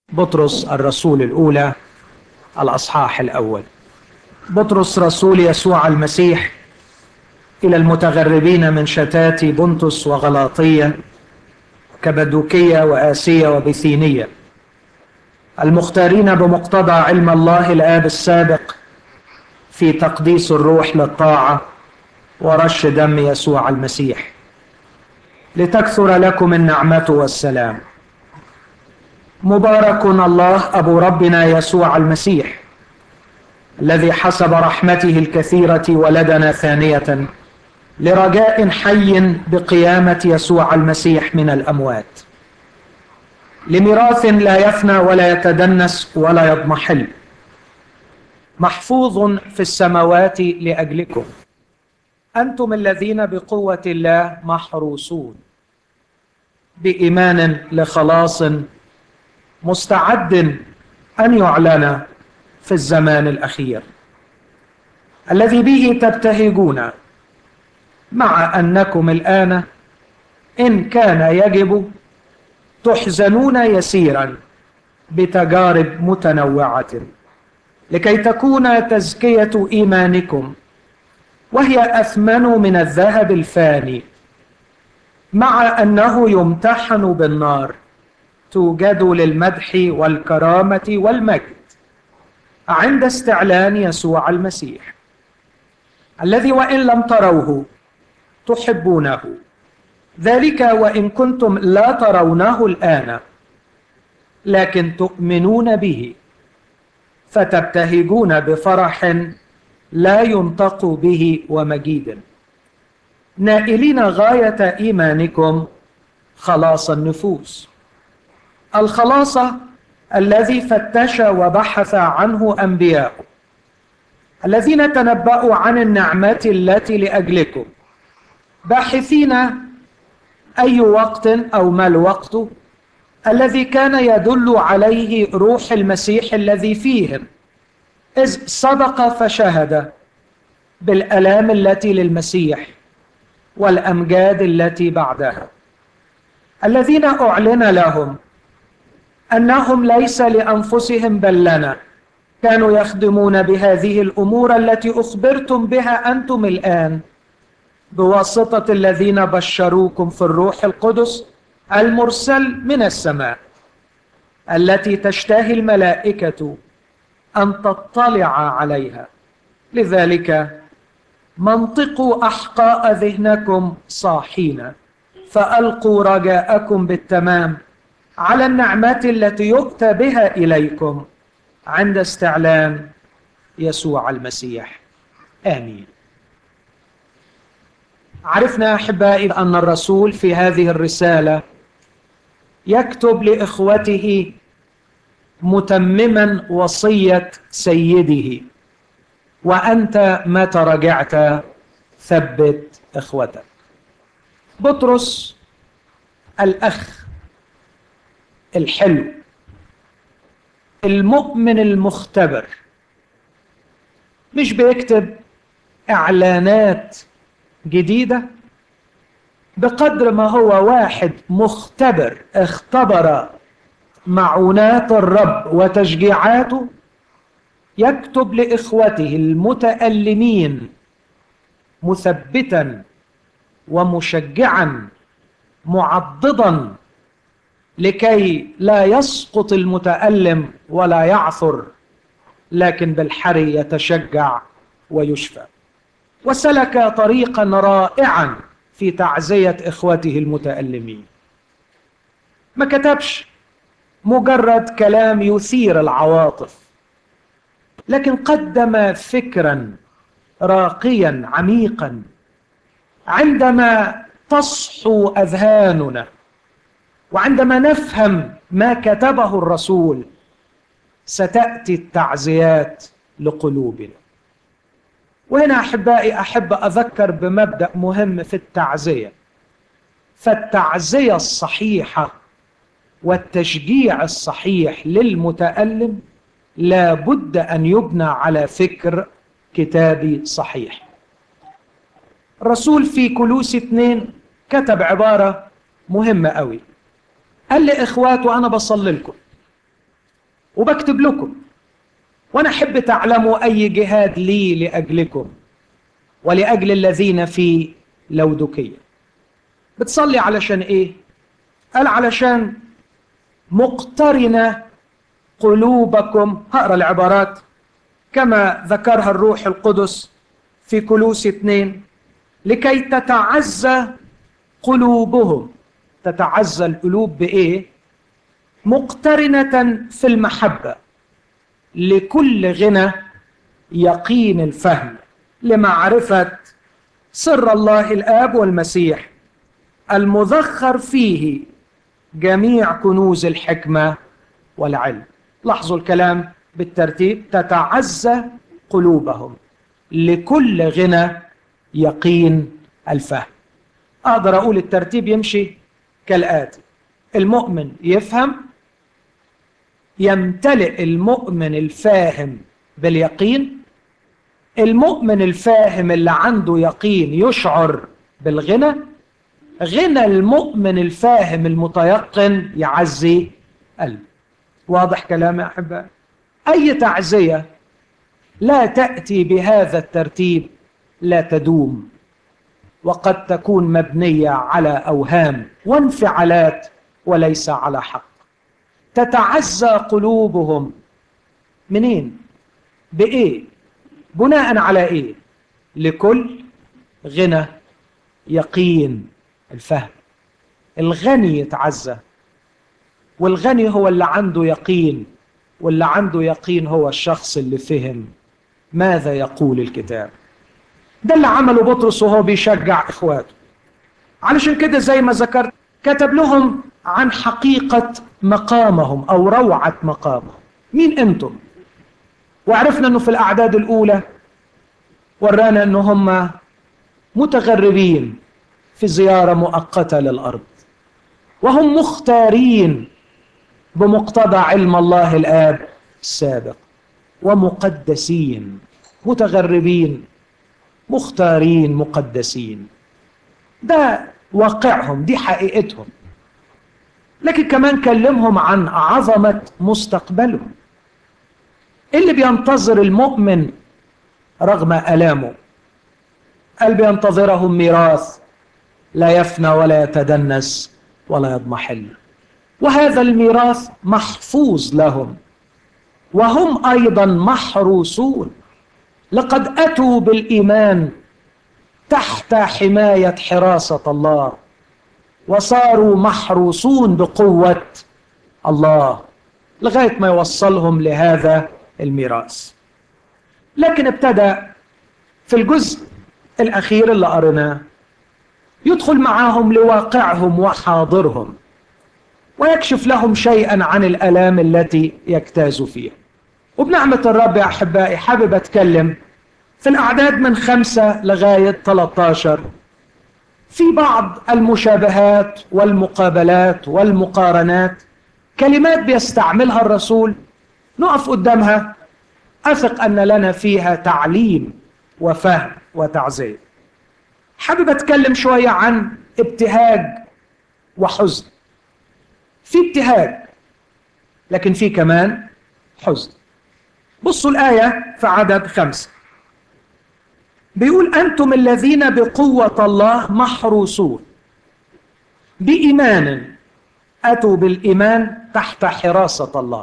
بطرس الرسول الأولى الأصحاح الأول بطرس رسول يسوع المسيح إلى المتغربين من شتات بنطس وغلاطية كبدوكية وآسية وبثينية المختارين بمقتضى علم الله الآب السابق في تقديس الروح للطاعة ورش دم يسوع المسيح لتكثر لكم النعمة والسلام مبارك الله ابو ربنا يسوع المسيح الذي حسب رحمته الكثيره ولدنا ثانيه لرجاء حي بقيامه يسوع المسيح من الاموات لميراث لا يفنى ولا يتدنس ولا يضمحل محفوظ في السماوات لاجلكم انتم الذين بقوه الله محروسون بايمان لخلاص مستعد ان يعلن في الزمان الاخير الذي به تبتهجون مع انكم الان ان كان يجب تحزنون يسيرا بتجارب متنوعه لكي تكون تزكيه ايمانكم وهي اثمن من الذهب الفاني مع انه يمتحن بالنار توجد للمدح والكرامه والمجد عند استعلان يسوع المسيح الذي وان لم تروه تحبونه ذلك وان كنتم لا ترونه الان لكن تؤمنون به فتبتهجون بفرح لا ينطق به ومجيد نائلين غايه ايمانكم خلاص النفوس الخلاص الذي فتش وبحث عنه انبياء الذين تنبأوا عن النعمات التي لأجلكم باحثين أي وقت أو ما الوقت الذي كان يدل عليه روح المسيح الذي فيهم إذ صدق فشهد بالآلام التي للمسيح والأمجاد التي بعدها الذين أعلن لهم انهم ليس لانفسهم بل لنا كانوا يخدمون بهذه الامور التي اخبرتم بها انتم الان بواسطه الذين بشروكم في الروح القدس المرسل من السماء التي تشتهي الملائكه ان تطلع عليها لذلك منطقوا احقاء ذهنكم صاحين فالقوا رجاءكم بالتمام على النعمات التي يؤتى بها اليكم عند استعلان يسوع المسيح امين عرفنا احبائي ان الرسول في هذه الرساله يكتب لاخوته متمما وصيه سيده وانت متى رجعت ثبت اخوتك بطرس الاخ الحلو المؤمن المختبر مش بيكتب اعلانات جديده بقدر ما هو واحد مختبر اختبر معونات الرب وتشجيعاته يكتب لاخوته المتالمين مثبتا ومشجعا معضدا لكي لا يسقط المتألم ولا يعثر لكن بالحري يتشجع ويشفى وسلك طريقا رائعا في تعزية إخوته المتألمين ما كتبش مجرد كلام يثير العواطف لكن قدم فكرا راقيا عميقا عندما تصحو أذهاننا وعندما نفهم ما كتبه الرسول ستاتي التعزيات لقلوبنا وهنا احبائي احب اذكر بمبدا مهم في التعزيه فالتعزيه الصحيحه والتشجيع الصحيح للمتالم لا بد ان يبنى على فكر كتابي صحيح الرسول في كلوس اثنين كتب عباره مهمه قوي قال لاخواته انا بصلي لكم وبكتب لكم وانا احب تعلموا اي جهاد لي لاجلكم ولاجل الذين في لودكيه بتصلي علشان ايه قال علشان مقترنه قلوبكم هقرا العبارات كما ذكرها الروح القدس في كلوس اثنين لكي تتعزى قلوبهم تتعزى القلوب بايه مقترنه في المحبه لكل غنى يقين الفهم لمعرفه سر الله الاب والمسيح المذخر فيه جميع كنوز الحكمه والعلم لاحظوا الكلام بالترتيب تتعزى قلوبهم لكل غنى يقين الفهم اقدر اقول الترتيب يمشي كالاتي المؤمن يفهم يمتلئ المؤمن الفاهم باليقين المؤمن الفاهم اللي عنده يقين يشعر بالغنى غنى المؤمن الفاهم المتيقن يعزي قلبه واضح كلام يا احبائي اي تعزيه لا تاتي بهذا الترتيب لا تدوم وقد تكون مبنيه على اوهام وانفعالات وليس على حق تتعزى قلوبهم منين بايه بناء على ايه لكل غنى يقين الفهم الغني يتعزى والغني هو اللي عنده يقين واللي عنده يقين هو الشخص اللي فهم ماذا يقول الكتاب ده اللي عمله بطرس وهو بيشجع اخواته علشان كده زي ما ذكرت كتب لهم عن حقيقة مقامهم أو روعة مقامهم مين أنتم وعرفنا أنه في الأعداد الأولى ورانا أنه هم متغربين في زيارة مؤقتة للأرض وهم مختارين بمقتضى علم الله الآب السابق ومقدسين متغربين مختارين مقدسين ده واقعهم دي حقيقتهم لكن كمان كلمهم عن عظمة مستقبلهم اللي بينتظر المؤمن رغم ألامه قال بينتظرهم ميراث لا يفنى ولا يتدنس ولا يضمحل وهذا الميراث محفوظ لهم وهم أيضا محروسون لقد أتوا بالإيمان تحت حماية حراسة الله وصاروا محروسون بقوة الله لغاية ما يوصلهم لهذا الميراث لكن ابتدى في الجزء الأخير اللي قرناه يدخل معاهم لواقعهم وحاضرهم ويكشف لهم شيئا عن الآلام التي يجتاز فيها وبنعمة الرب يا أحبائي حابب أتكلم في الأعداد من خمسة لغاية 13 في بعض المشابهات والمقابلات والمقارنات كلمات بيستعملها الرسول نقف قدامها أثق أن لنا فيها تعليم وفهم وتعزية حابب أتكلم شوية عن ابتهاج وحزن في ابتهاج لكن في كمان حزن بصوا الآية في عدد خمسة بيقول أنتم الذين بقوة الله محروسون بإيمان أتوا بالإيمان تحت حراسة الله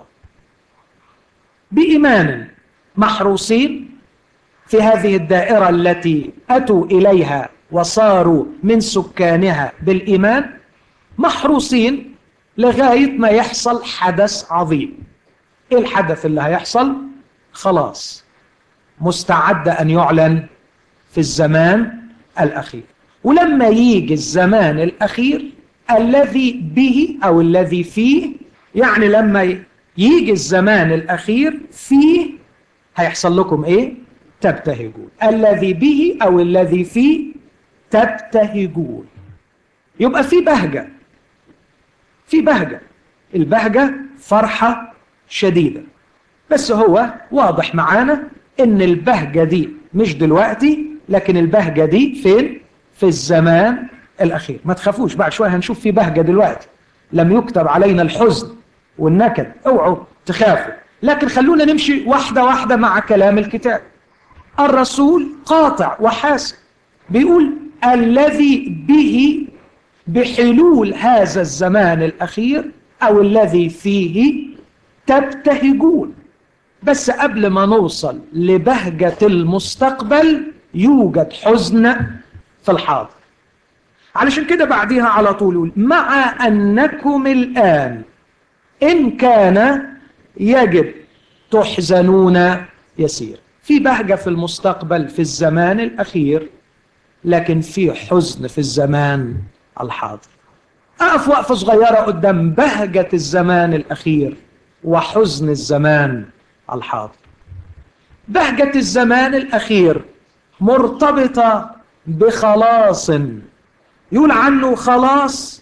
بإيمان محروسين في هذه الدائرة التي أتوا إليها وصاروا من سكانها بالإيمان محروسين لغاية ما يحصل حدث عظيم إيه الحدث اللي هيحصل؟ خلاص مستعد أن يعلن في الزمان الأخير ولما يجي الزمان الأخير الذي به أو الذي فيه يعني لما يجي الزمان الأخير فيه هيحصل لكم إيه؟ تبتهجون الذي به أو الذي فيه تبتهجون يبقى في بهجة في بهجة البهجة فرحة شديدة بس هو واضح معانا ان البهجة دي مش دلوقتي لكن البهجة دي فين في الزمان الأخير ما تخافوش بعد شوية هنشوف في بهجة دلوقتي لم يكتب علينا الحزن والنكد اوعوا تخافوا لكن خلونا نمشي واحدة واحدة مع كلام الكتاب الرسول قاطع وحاسب بيقول الذي به بحلول هذا الزمان الأخير أو الذي فيه تبتهجون بس قبل ما نوصل لبهجة المستقبل يوجد حزن في الحاضر علشان كده بعديها على طول يقول مع أنكم الآن إن كان يجب تحزنون يسير في بهجة في المستقبل في الزمان الأخير لكن في حزن في الزمان الحاضر أقف وقفة صغيرة قدام بهجة الزمان الأخير وحزن الزمان الحاضر بهجة الزمان الأخير مرتبطة بخلاص يقول عنه خلاص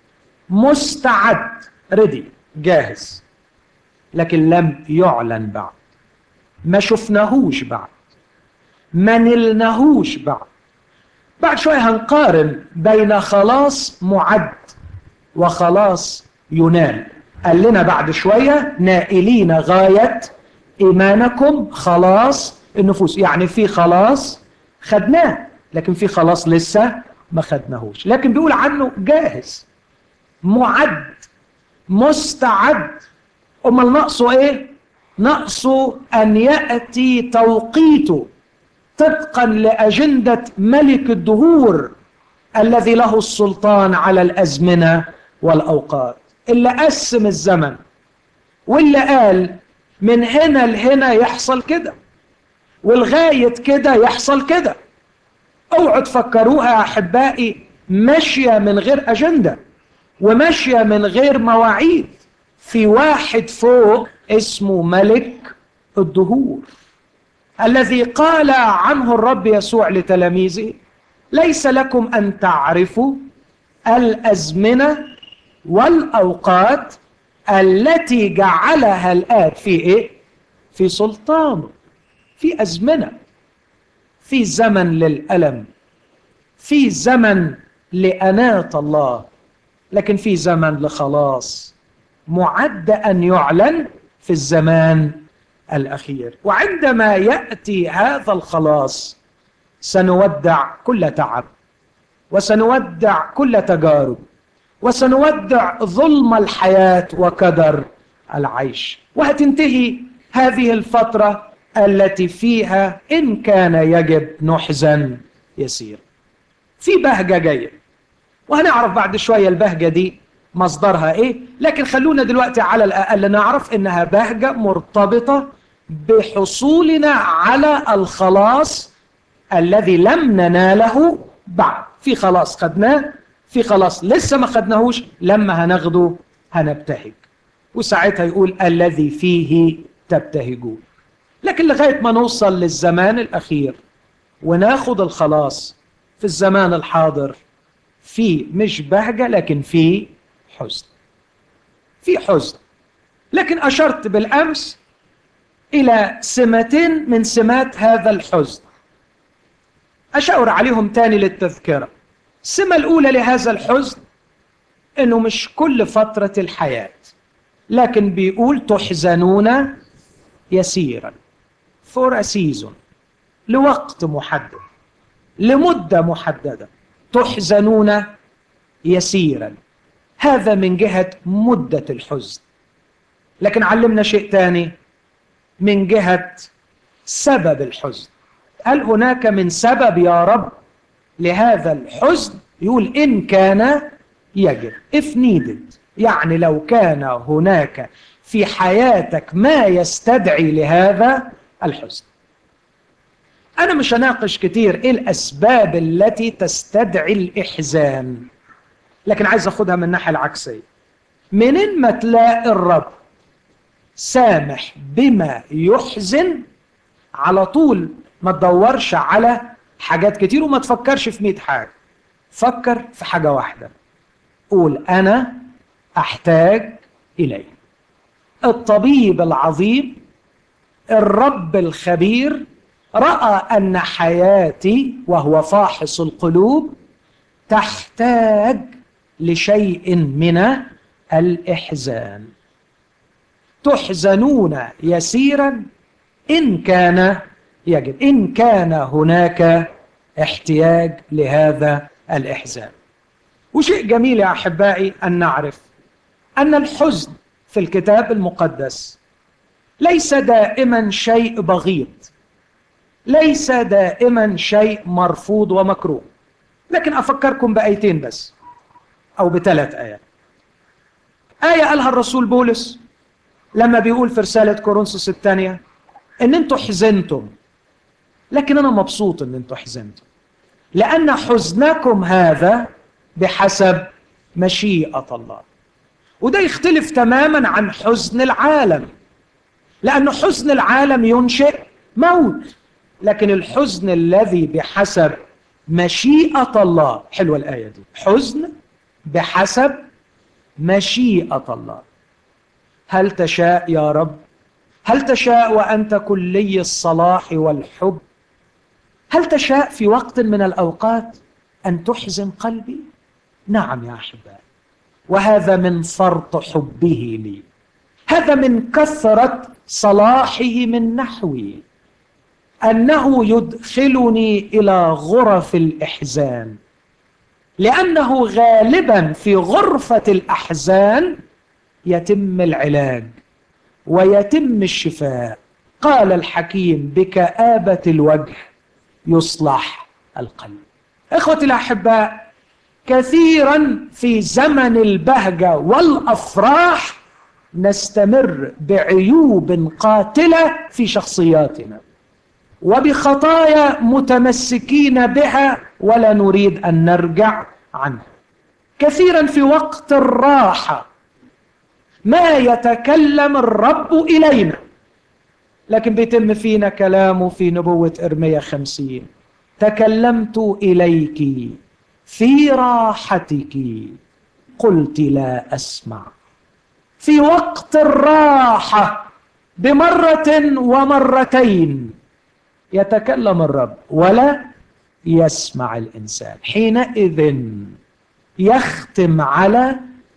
مستعد ردي جاهز لكن لم يعلن بعد ما شفناهوش بعد ما نلناهوش بعد بعد شوية هنقارن بين خلاص معد وخلاص ينال قال لنا بعد شوية نائلين غاية إيمانكم خلاص النفوس يعني في خلاص خدناه لكن في خلاص لسه ما خدناهوش لكن بيقول عنه جاهز معد مستعد امال ناقصه ايه ناقصه ان ياتي توقيته طبقا لاجنده ملك الدهور الذي له السلطان على الازمنه والاوقات اللي قسم الزمن واللي قال من هنا لهنا يحصل كده ولغايه كده يحصل كده اوعوا تفكروها يا احبائي ماشيه من غير اجنده وماشيه من غير مواعيد في واحد فوق اسمه ملك الدهور الذي قال عنه الرب يسوع لتلاميذه ليس لكم ان تعرفوا الازمنه والاوقات التي جعلها الاب في ايه في سلطانه في ازمنه في زمن للالم في زمن لاناه الله لكن في زمن لخلاص معد ان يعلن في الزمان الاخير وعندما ياتي هذا الخلاص سنودع كل تعب وسنودع كل تجارب وسنودع ظلم الحياه وكدر العيش وهتنتهي هذه الفتره التي فيها ان كان يجب نحزن يسير في بهجه جايه وهنعرف بعد شويه البهجه دي مصدرها ايه لكن خلونا دلوقتي على الاقل نعرف انها بهجه مرتبطه بحصولنا على الخلاص الذي لم نناله بعد في خلاص خدناه في خلاص لسه ما خدناهوش لما هناخده هنبتهج وساعتها يقول الذي فيه تبتهجون لكن لغايه ما نوصل للزمان الاخير وناخد الخلاص في الزمان الحاضر في مش بهجه لكن في حزن في حزن لكن اشرت بالامس الى سمتين من سمات هذا الحزن اشاور عليهم تاني للتذكره السمه الاولى لهذا الحزن انه مش كل فتره الحياه لكن بيقول تحزنون يسيرا فور سيزون لوقت محدد لمده محدده تحزنون يسيرا هذا من جهه مده الحزن لكن علمنا شيء ثاني من جهه سبب الحزن هل هناك من سبب يا رب لهذا الحزن يقول ان كان يجب if needed يعني لو كان هناك في حياتك ما يستدعي لهذا الحزن أنا مش هناقش كتير إيه الأسباب التي تستدعي الإحزان لكن عايز أخدها من الناحية العكسية منين ما تلاقي الرب سامح بما يحزن على طول ما تدورش على حاجات كتير وما تفكرش في مئة حاجة فكر في حاجة واحدة قول أنا أحتاج إليه الطبيب العظيم الرب الخبير راى ان حياتي وهو فاحص القلوب تحتاج لشيء من الاحزان تحزنون يسيرا إن كان يجب إن كان هناك احتياج لهذا الإحزان وشيء جميل يا أحبائي أن نعرف أن الحزن في الكتاب المقدس ليس دائما شيء بغيض ليس دائما شيء مرفوض ومكروه لكن أفكركم بآيتين بس أو بثلاث آيات آية قالها الرسول بولس لما بيقول في رسالة كورنثوس الثانية إن أنتوا حزنتم لكن أنا مبسوط إن أنتوا حزنتم لأن حزنكم هذا بحسب مشيئة الله وده يختلف تماما عن حزن العالم لأن حزن العالم ينشئ موت لكن الحزن الذي بحسب مشيئة الله حلوة الآية دي حزن بحسب مشيئة الله هل تشاء يا رب هل تشاء وأنت كلي الصلاح والحب هل تشاء في وقت من الأوقات أن تحزن قلبي نعم يا أحبائي وهذا من فرط حبه لي هذا من كثرة صلاحه من نحوي أنه يدخلني إلى غرف الإحزان لأنه غالبا في غرفة الأحزان يتم العلاج ويتم الشفاء قال الحكيم بكآبة الوجه يصلح القلب إخوتي الأحباء كثيرا في زمن البهجة والأفراح نستمر بعيوب قاتلة في شخصياتنا وبخطايا متمسكين بها ولا نريد أن نرجع عنها كثيرا في وقت الراحة ما يتكلم الرب إلينا لكن بيتم فينا كلامه في نبوة إرميا خمسين تكلمت إليك في راحتك قلت لا أسمع في وقت الراحة بمرة ومرتين يتكلم الرب ولا يسمع الإنسان حينئذ يختم على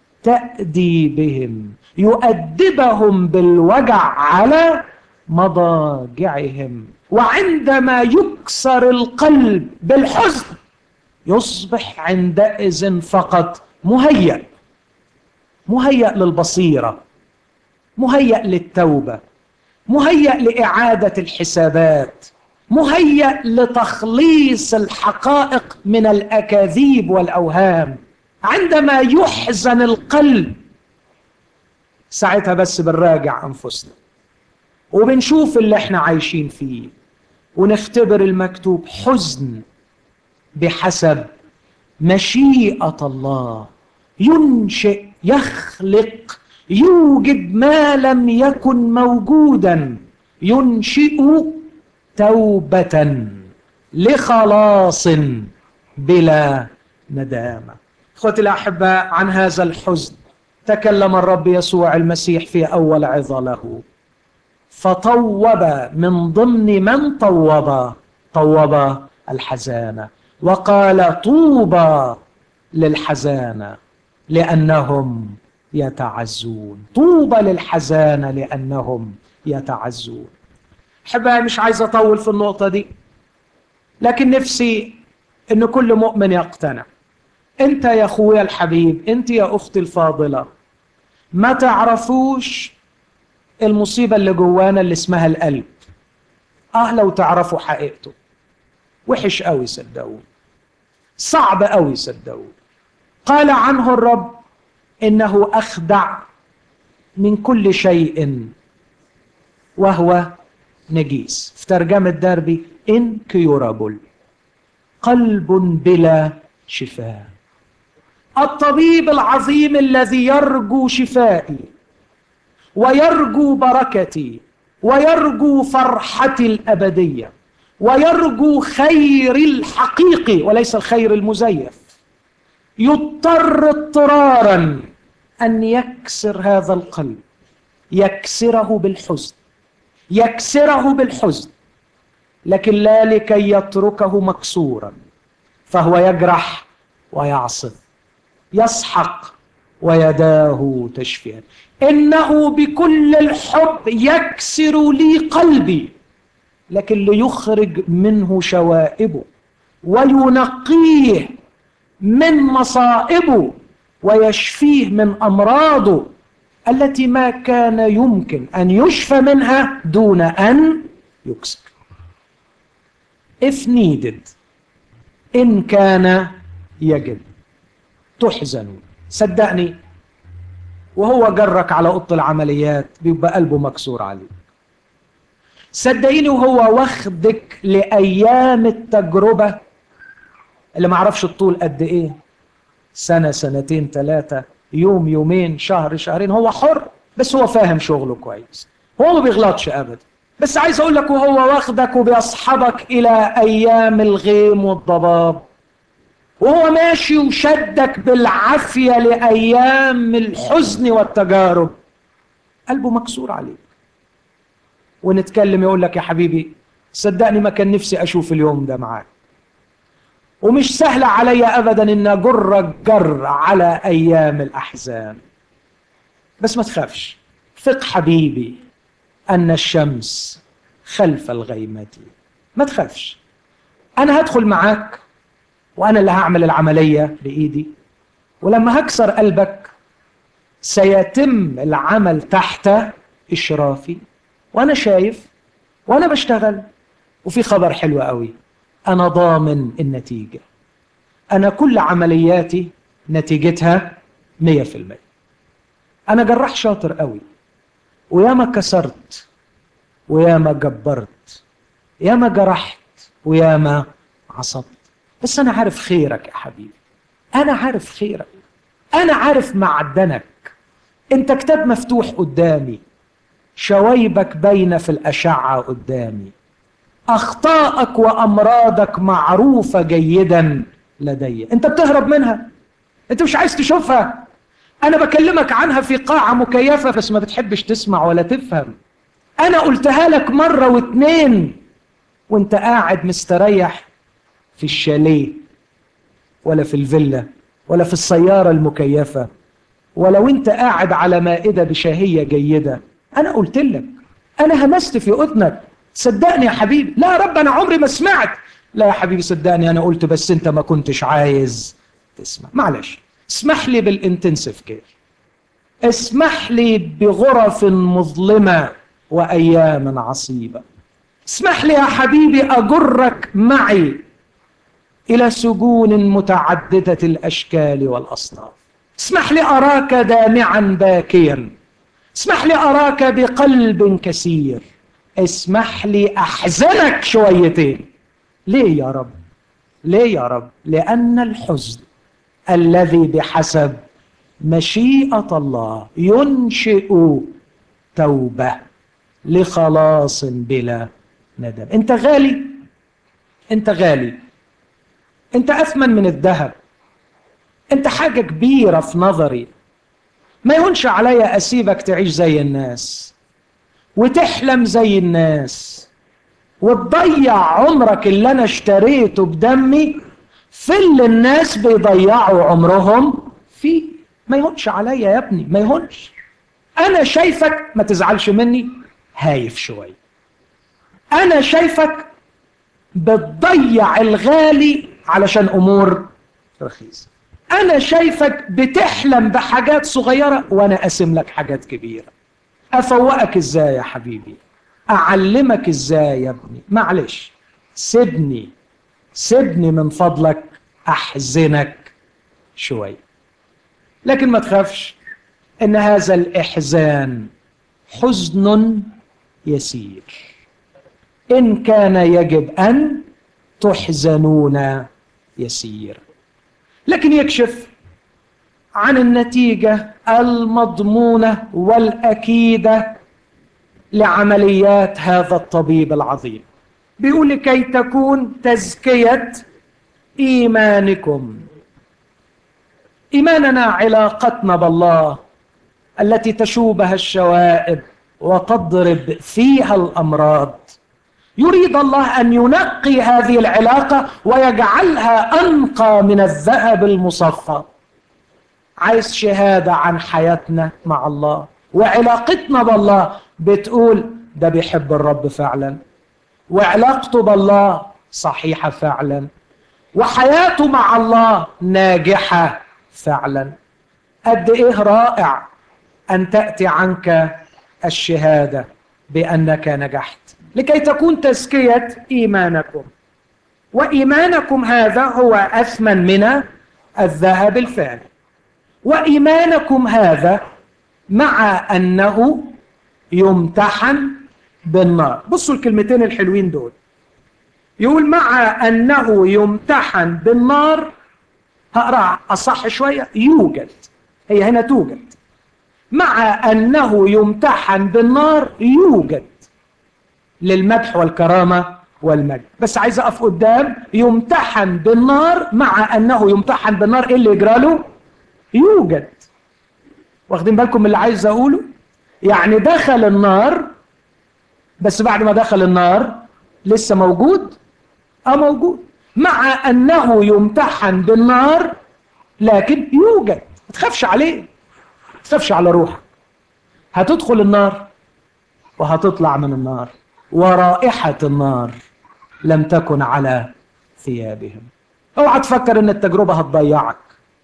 تأديبهم يؤدبهم بالوجع على مضاجعهم وعندما يكسر القلب بالحزن يصبح عندئذ فقط مهيأ مهيأ للبصيرة مهيأ للتوبة مهيأ لإعادة الحسابات مهيأ لتخليص الحقائق من الأكاذيب والأوهام عندما يحزن القلب ساعتها بس بنراجع أنفسنا وبنشوف اللي احنا عايشين فيه ونختبر المكتوب حزن بحسب مشيئة الله ينشئ يخلق يوجد ما لم يكن موجودا ينشئ توبة لخلاص بلا ندامة اخوتي الأحباء عن هذا الحزن تكلم الرب يسوع المسيح في أول عظة له فطوب من ضمن من طوب طوب الحزانة وقال طوبى للحزانة لأنهم يتعزون طوبى للحزانة لأنهم يتعزون أحبائي مش عايز أطول في النقطة دي لكن نفسي إن كل مؤمن يقتنع أنت يا أخويا الحبيب أنت يا أختي الفاضلة ما تعرفوش المصيبة اللي جوانا اللي اسمها القلب آه لو تعرفوا حقيقته وحش قوي صدقوني صعب قوي صدقوني قال عنه الرب انه اخدع من كل شيء وهو نجيس في ترجمة دربي incurable قلب بلا شفاء الطبيب العظيم الذي يرجو شفائي ويرجو بركتي ويرجو فرحتي الأبدية ويرجو خير الحقيقي وليس الخير المزيف يضطر اضطرارا ان يكسر هذا القلب يكسره بالحزن يكسره بالحزن لكن لا لكي يتركه مكسورا فهو يجرح ويعصف يسحق ويداه تشفيان إنه بكل الحب يكسر لي قلبي لكن ليخرج منه شوائبه وينقيه من مصائبه ويشفيه من أمراضه التي ما كان يمكن أن يشفى منها دون أن يكسر if needed إن كان يجب تحزن صدقني وهو جرك على اوضه العمليات بيبقى قلبه مكسور عليه صدقيني وهو واخدك لايام التجربه اللي ما عرفش الطول قد ايه سنه سنتين ثلاثه يوم يومين شهر شهرين هو حر بس هو فاهم شغله كويس هو ما بيغلطش ابدا بس عايز اقول لك وهو واخدك وبيصحبك الى ايام الغيم والضباب وهو ماشي وشدك بالعافية لأيام الحزن والتجارب قلبه مكسور عليك ونتكلم يقول لك يا حبيبي صدقني ما كان نفسي أشوف اليوم ده معاك ومش سهل علي أبدا إن أجرك جر على أيام الأحزان بس ما تخافش ثق حبيبي أن الشمس خلف الغيمة ما تخافش أنا هدخل معاك وانا اللي هعمل العمليه بايدي ولما هكسر قلبك سيتم العمل تحت اشرافي وانا شايف وانا بشتغل وفي خبر حلو قوي انا ضامن النتيجه انا كل عملياتي نتيجتها 100% انا جراح شاطر قوي وياما كسرت وياما جبرت ياما جرحت وياما عصبت بس أنا عارف خيرك يا حبيبي أنا عارف خيرك أنا عارف معدنك أنت كتاب مفتوح قدامي شوايبك باينة في الأشعة قدامي أخطائك وأمراضك معروفة جيدا لدي أنت بتهرب منها أنت مش عايز تشوفها أنا بكلمك عنها في قاعة مكيفة بس ما بتحبش تسمع ولا تفهم أنا قلتها لك مرة واتنين وانت قاعد مستريح في الشاليه ولا في الفيلا ولا في السيارة المكيفة ولو انت قاعد على مائدة بشهية جيدة انا قلت لك انا همست في اذنك صدقني يا حبيبي لا يا رب انا عمري ما سمعت لا يا حبيبي صدقني انا قلت بس انت ما كنتش عايز تسمع معلش اسمح لي بالانتنسيف كير اسمح لي بغرف مظلمة وايام عصيبة اسمح لي يا حبيبي اجرك معي الى سجون متعدده الاشكال والاصناف اسمح لي اراك دامعا باكيا اسمح لي اراك بقلب كثير اسمح لي احزنك شويتين ليه يا رب ليه يا رب لان الحزن الذي بحسب مشيئه الله ينشئ توبه لخلاص بلا ندم انت غالي انت غالي انت اثمن من الذهب انت حاجه كبيره في نظري ما يهونش عليا اسيبك تعيش زي الناس وتحلم زي الناس وتضيع عمرك اللي انا اشتريته بدمي في اللي الناس بيضيعوا عمرهم فيه ما يهونش عليا يا ابني ما يهونش انا شايفك ما تزعلش مني هايف شويه انا شايفك بتضيع الغالي علشان امور رخيصه انا شايفك بتحلم بحاجات صغيره وانا قاسم لك حاجات كبيره افوقك ازاي يا حبيبي اعلمك ازاي يا ابني معلش سيبني سيبني من فضلك احزنك شويه لكن ما تخافش ان هذا الاحزان حزن يسير ان كان يجب ان تحزنون يسير لكن يكشف عن النتيجه المضمونه والاكيده لعمليات هذا الطبيب العظيم بيقول لكي تكون تزكيه ايمانكم ايماننا علاقتنا بالله التي تشوبها الشوائب وتضرب فيها الامراض يريد الله ان ينقي هذه العلاقه ويجعلها انقى من الذهب المصفى عايز شهاده عن حياتنا مع الله وعلاقتنا بالله بتقول ده بيحب الرب فعلا وعلاقته بالله صحيحة فعلا وحياته مع الله ناجحة فعلا قد ايه رائع ان تأتي عنك الشهادة بأنك نجحت لكي تكون تزكية إيمانكم وإيمانكم هذا هو أثمن من الذهب الفاني وإيمانكم هذا مع أنه يمتحن بالنار بصوا الكلمتين الحلوين دول يقول مع أنه يمتحن بالنار هقرأ أصح شوية يوجد هي هنا توجد مع أنه يمتحن بالنار يوجد للمدح والكرامة والمجد بس عايز أقف قدام يمتحن بالنار مع أنه يمتحن بالنار إيه اللي يجرى له يوجد واخدين بالكم من اللي عايز أقوله يعني دخل النار بس بعد ما دخل النار لسه موجود اه موجود مع انه يمتحن بالنار لكن يوجد ما تخافش عليه ما تخافش على روحك هتدخل النار وهتطلع من النار ورائحة النار لم تكن على ثيابهم اوعى تفكر ان التجربة هتضيعك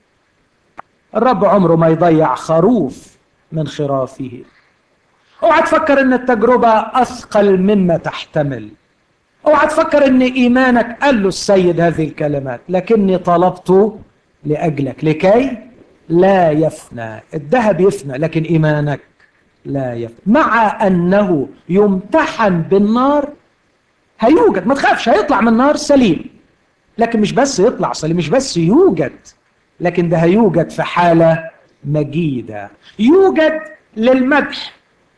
الرب عمره ما يضيع خروف من خرافه اوعى تفكر ان التجربة اثقل مما تحتمل اوعى تفكر ان ايمانك قال له السيد هذه الكلمات لكني طلبت لاجلك لكي لا يفنى الذهب يفنى لكن ايمانك لا يفنى مع انه يمتحن بالنار هيوجد ما تخافش هيطلع من النار سليم لكن مش بس يطلع سليم مش بس يوجد لكن ده هيوجد في حالة مجيدة يوجد للمدح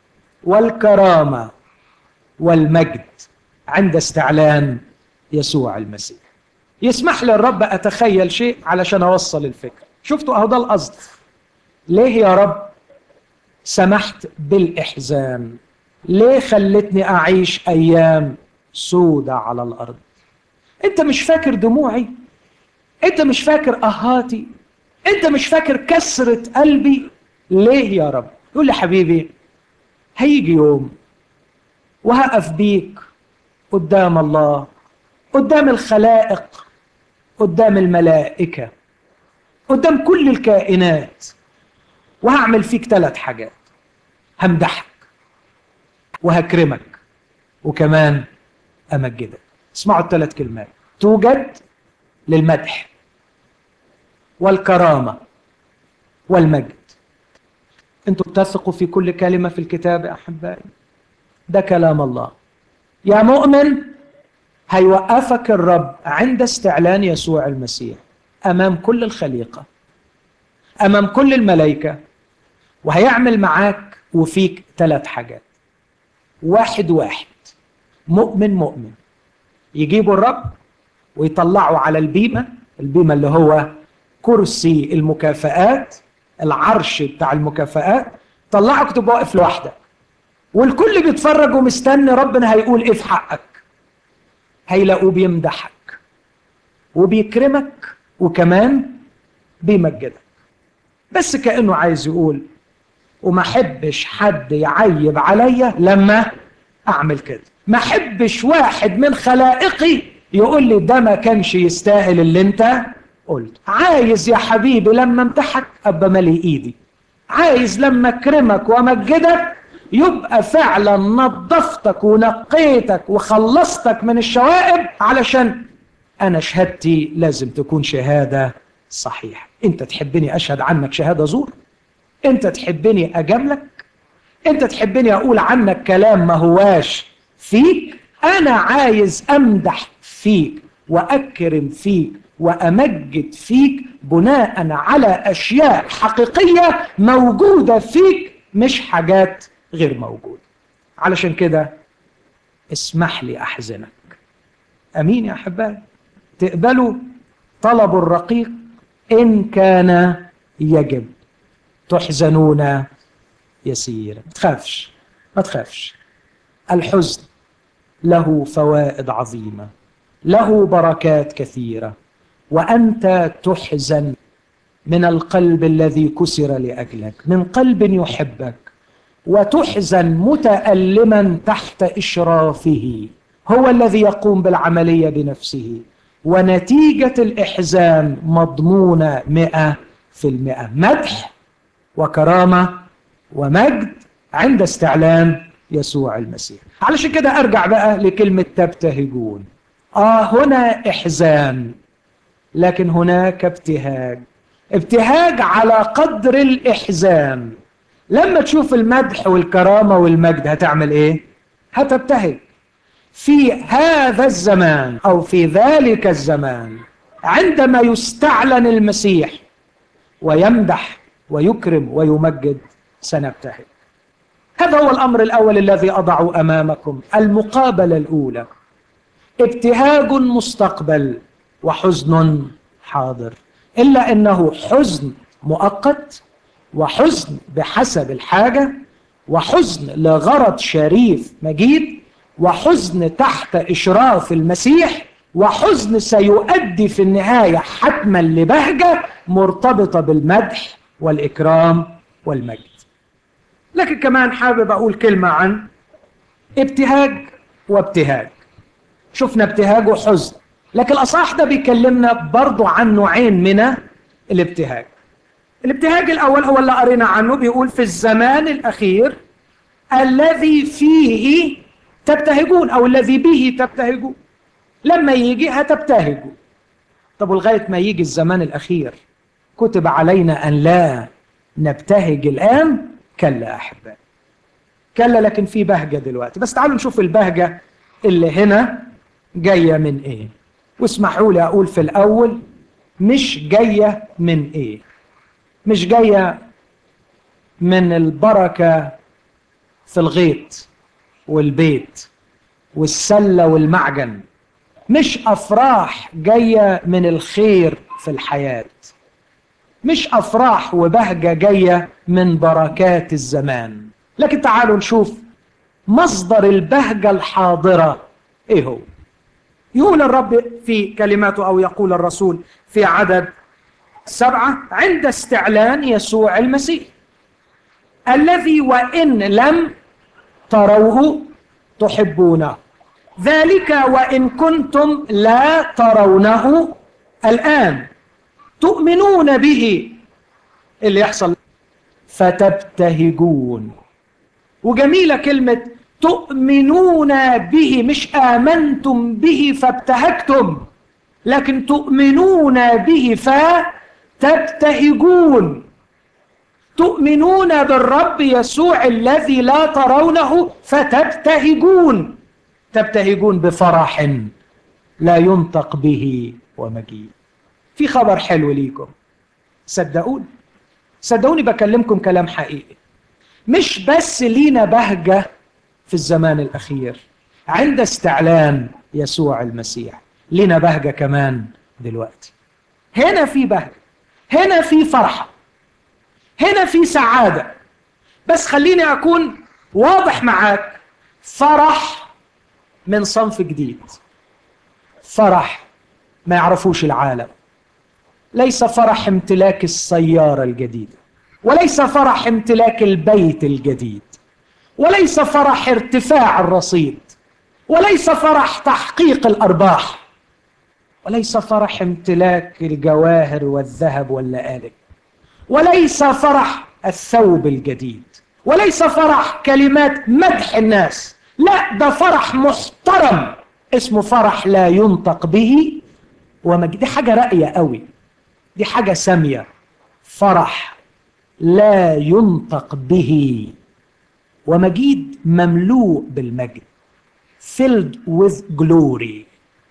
والكرامة والمجد عند استعلان يسوع المسيح يسمح لي الرب أتخيل شيء علشان أوصل الفكرة شفتوا أهو ده القصد ليه يا رب سمحت بالإحزان ليه خلتني أعيش أيام سودة على الأرض أنت مش فاكر دموعي أنت مش فاكر أهاتي أنت مش فاكر كسرة قلبي ليه يا رب يقول لي حبيبي هيجي يوم وهقف بيك قدام الله قدام الخلائق قدام الملائكة قدام كل الكائنات وهعمل فيك ثلاث حاجات همدحك وهكرمك وكمان أمجدك اسمعوا الثلاث كلمات توجد للمدح والكرامة والمجد انتوا بتثقوا في كل كلمة في الكتاب يا أحبائي ده كلام الله يا مؤمن هيوقفك الرب عند استعلان يسوع المسيح أمام كل الخليقة أمام كل الملائكة وهيعمل معاك وفيك ثلاث حاجات واحد واحد مؤمن مؤمن يجيبوا الرب ويطلعوا على البيمة البيمة اللي هو كرسي المكافآت العرش بتاع المكافآت طلعك تبقى واقف لوحدك والكل بيتفرج ومستني ربنا هيقول ايه في حقك هيلاقوه بيمدحك وبيكرمك وكمان بيمجدك بس كأنه عايز يقول وما حبش حد يعيب عليا لما اعمل كده ما حبش واحد من خلائقي يقول لي ده ما كانش يستاهل اللي انت قلت عايز يا حبيبي لما امتحك ابقى مالي ايدي عايز لما اكرمك وامجدك يبقى فعلا نظفتك ونقيتك وخلصتك من الشوائب علشان انا شهادتي لازم تكون شهاده صحيحه انت تحبني اشهد عنك شهاده زور انت تحبني اجاملك انت تحبني اقول عنك كلام ما هواش فيك انا عايز امدح فيك واكرم فيك وامجد فيك بناء على اشياء حقيقيه موجوده فيك مش حاجات غير موجوده علشان كده اسمح لي احزنك امين يا احبائي تقبلوا طلب الرقيق ان كان يجب تحزنون يسيرا ما تخافش ما تخافش الحزن له فوائد عظيمه له بركات كثيره وانت تحزن من القلب الذي كسر لاجلك من قلب يحبك وتحزن متألما تحت إشرافه هو الذي يقوم بالعملية بنفسه ونتيجة الإحزان مضمونة مئة في المئة مدح وكرامة ومجد عند استعلان يسوع المسيح علشان كده أرجع بقى لكلمة تبتهجون آه هنا إحزان لكن هناك ابتهاج ابتهاج على قدر الإحزان لما تشوف المدح والكرامة والمجد هتعمل إيه؟ هتبتهج في هذا الزمان أو في ذلك الزمان عندما يستعلن المسيح ويمدح ويكرم ويمجد سنبتهج هذا هو الأمر الأول الذي أضع أمامكم المقابلة الأولى ابتهاج مستقبل وحزن حاضر إلا أنه حزن مؤقت وحزن بحسب الحاجة وحزن لغرض شريف مجيد وحزن تحت إشراف المسيح وحزن سيؤدي في النهاية حتما لبهجة مرتبطة بالمدح والإكرام والمجد لكن كمان حابب أقول كلمة عن ابتهاج وابتهاج شفنا ابتهاج وحزن لكن الأصح ده بيكلمنا برضو عن نوعين من الابتهاج الابتهاج الأول هو اللي قرينا عنه بيقول في الزمان الأخير الذي فيه تبتهجون أو الذي به تبتهجون لما يجي هتبتهجوا طب ولغاية ما يجي الزمان الأخير كتب علينا أن لا نبتهج الآن كلا أحبائي كلا لكن في بهجة دلوقتي بس تعالوا نشوف البهجة اللي هنا جاية من إيه واسمحوا لي أقول في الأول مش جاية من إيه مش جاية من البركة في الغيط والبيت والسلة والمعجن مش أفراح جاية من الخير في الحياة مش أفراح وبهجة جاية من بركات الزمان لكن تعالوا نشوف مصدر البهجة الحاضرة إيه هو يقول الرب في كلماته أو يقول الرسول في عدد سبعة عند استعلان يسوع المسيح الذي وإن لم تروه تحبونه ذلك وإن كنتم لا ترونه الآن تؤمنون به اللي يحصل فتبتهجون وجميلة كلمة تؤمنون به مش آمنتم به فابتهجتم لكن تؤمنون به فتبتهجون تؤمنون بالرب يسوع الذي لا ترونه فتبتهجون تبتهجون بفرح لا ينطق به ومجيد في خبر حلو ليكم صدقوني صدقوني بكلمكم كلام حقيقي مش بس لينا بهجة في الزمان الأخير عند استعلان يسوع المسيح لينا بهجة كمان دلوقتي هنا في بهجة هنا في فرحة هنا في سعادة بس خليني أكون واضح معاك فرح من صنف جديد فرح ما يعرفوش العالم ليس فرح امتلاك السيارة الجديدة وليس فرح امتلاك البيت الجديد وليس فرح ارتفاع الرصيد وليس فرح تحقيق الأرباح وليس فرح امتلاك الجواهر والذهب واللآلئ وليس فرح الثوب الجديد وليس فرح كلمات مدح الناس لا ده فرح محترم اسمه فرح لا ينطق به ومجد دي حاجة رأية قوي دي حاجة سامية فرح لا ينطق به ومجيد مملوء بالمجد filled with glory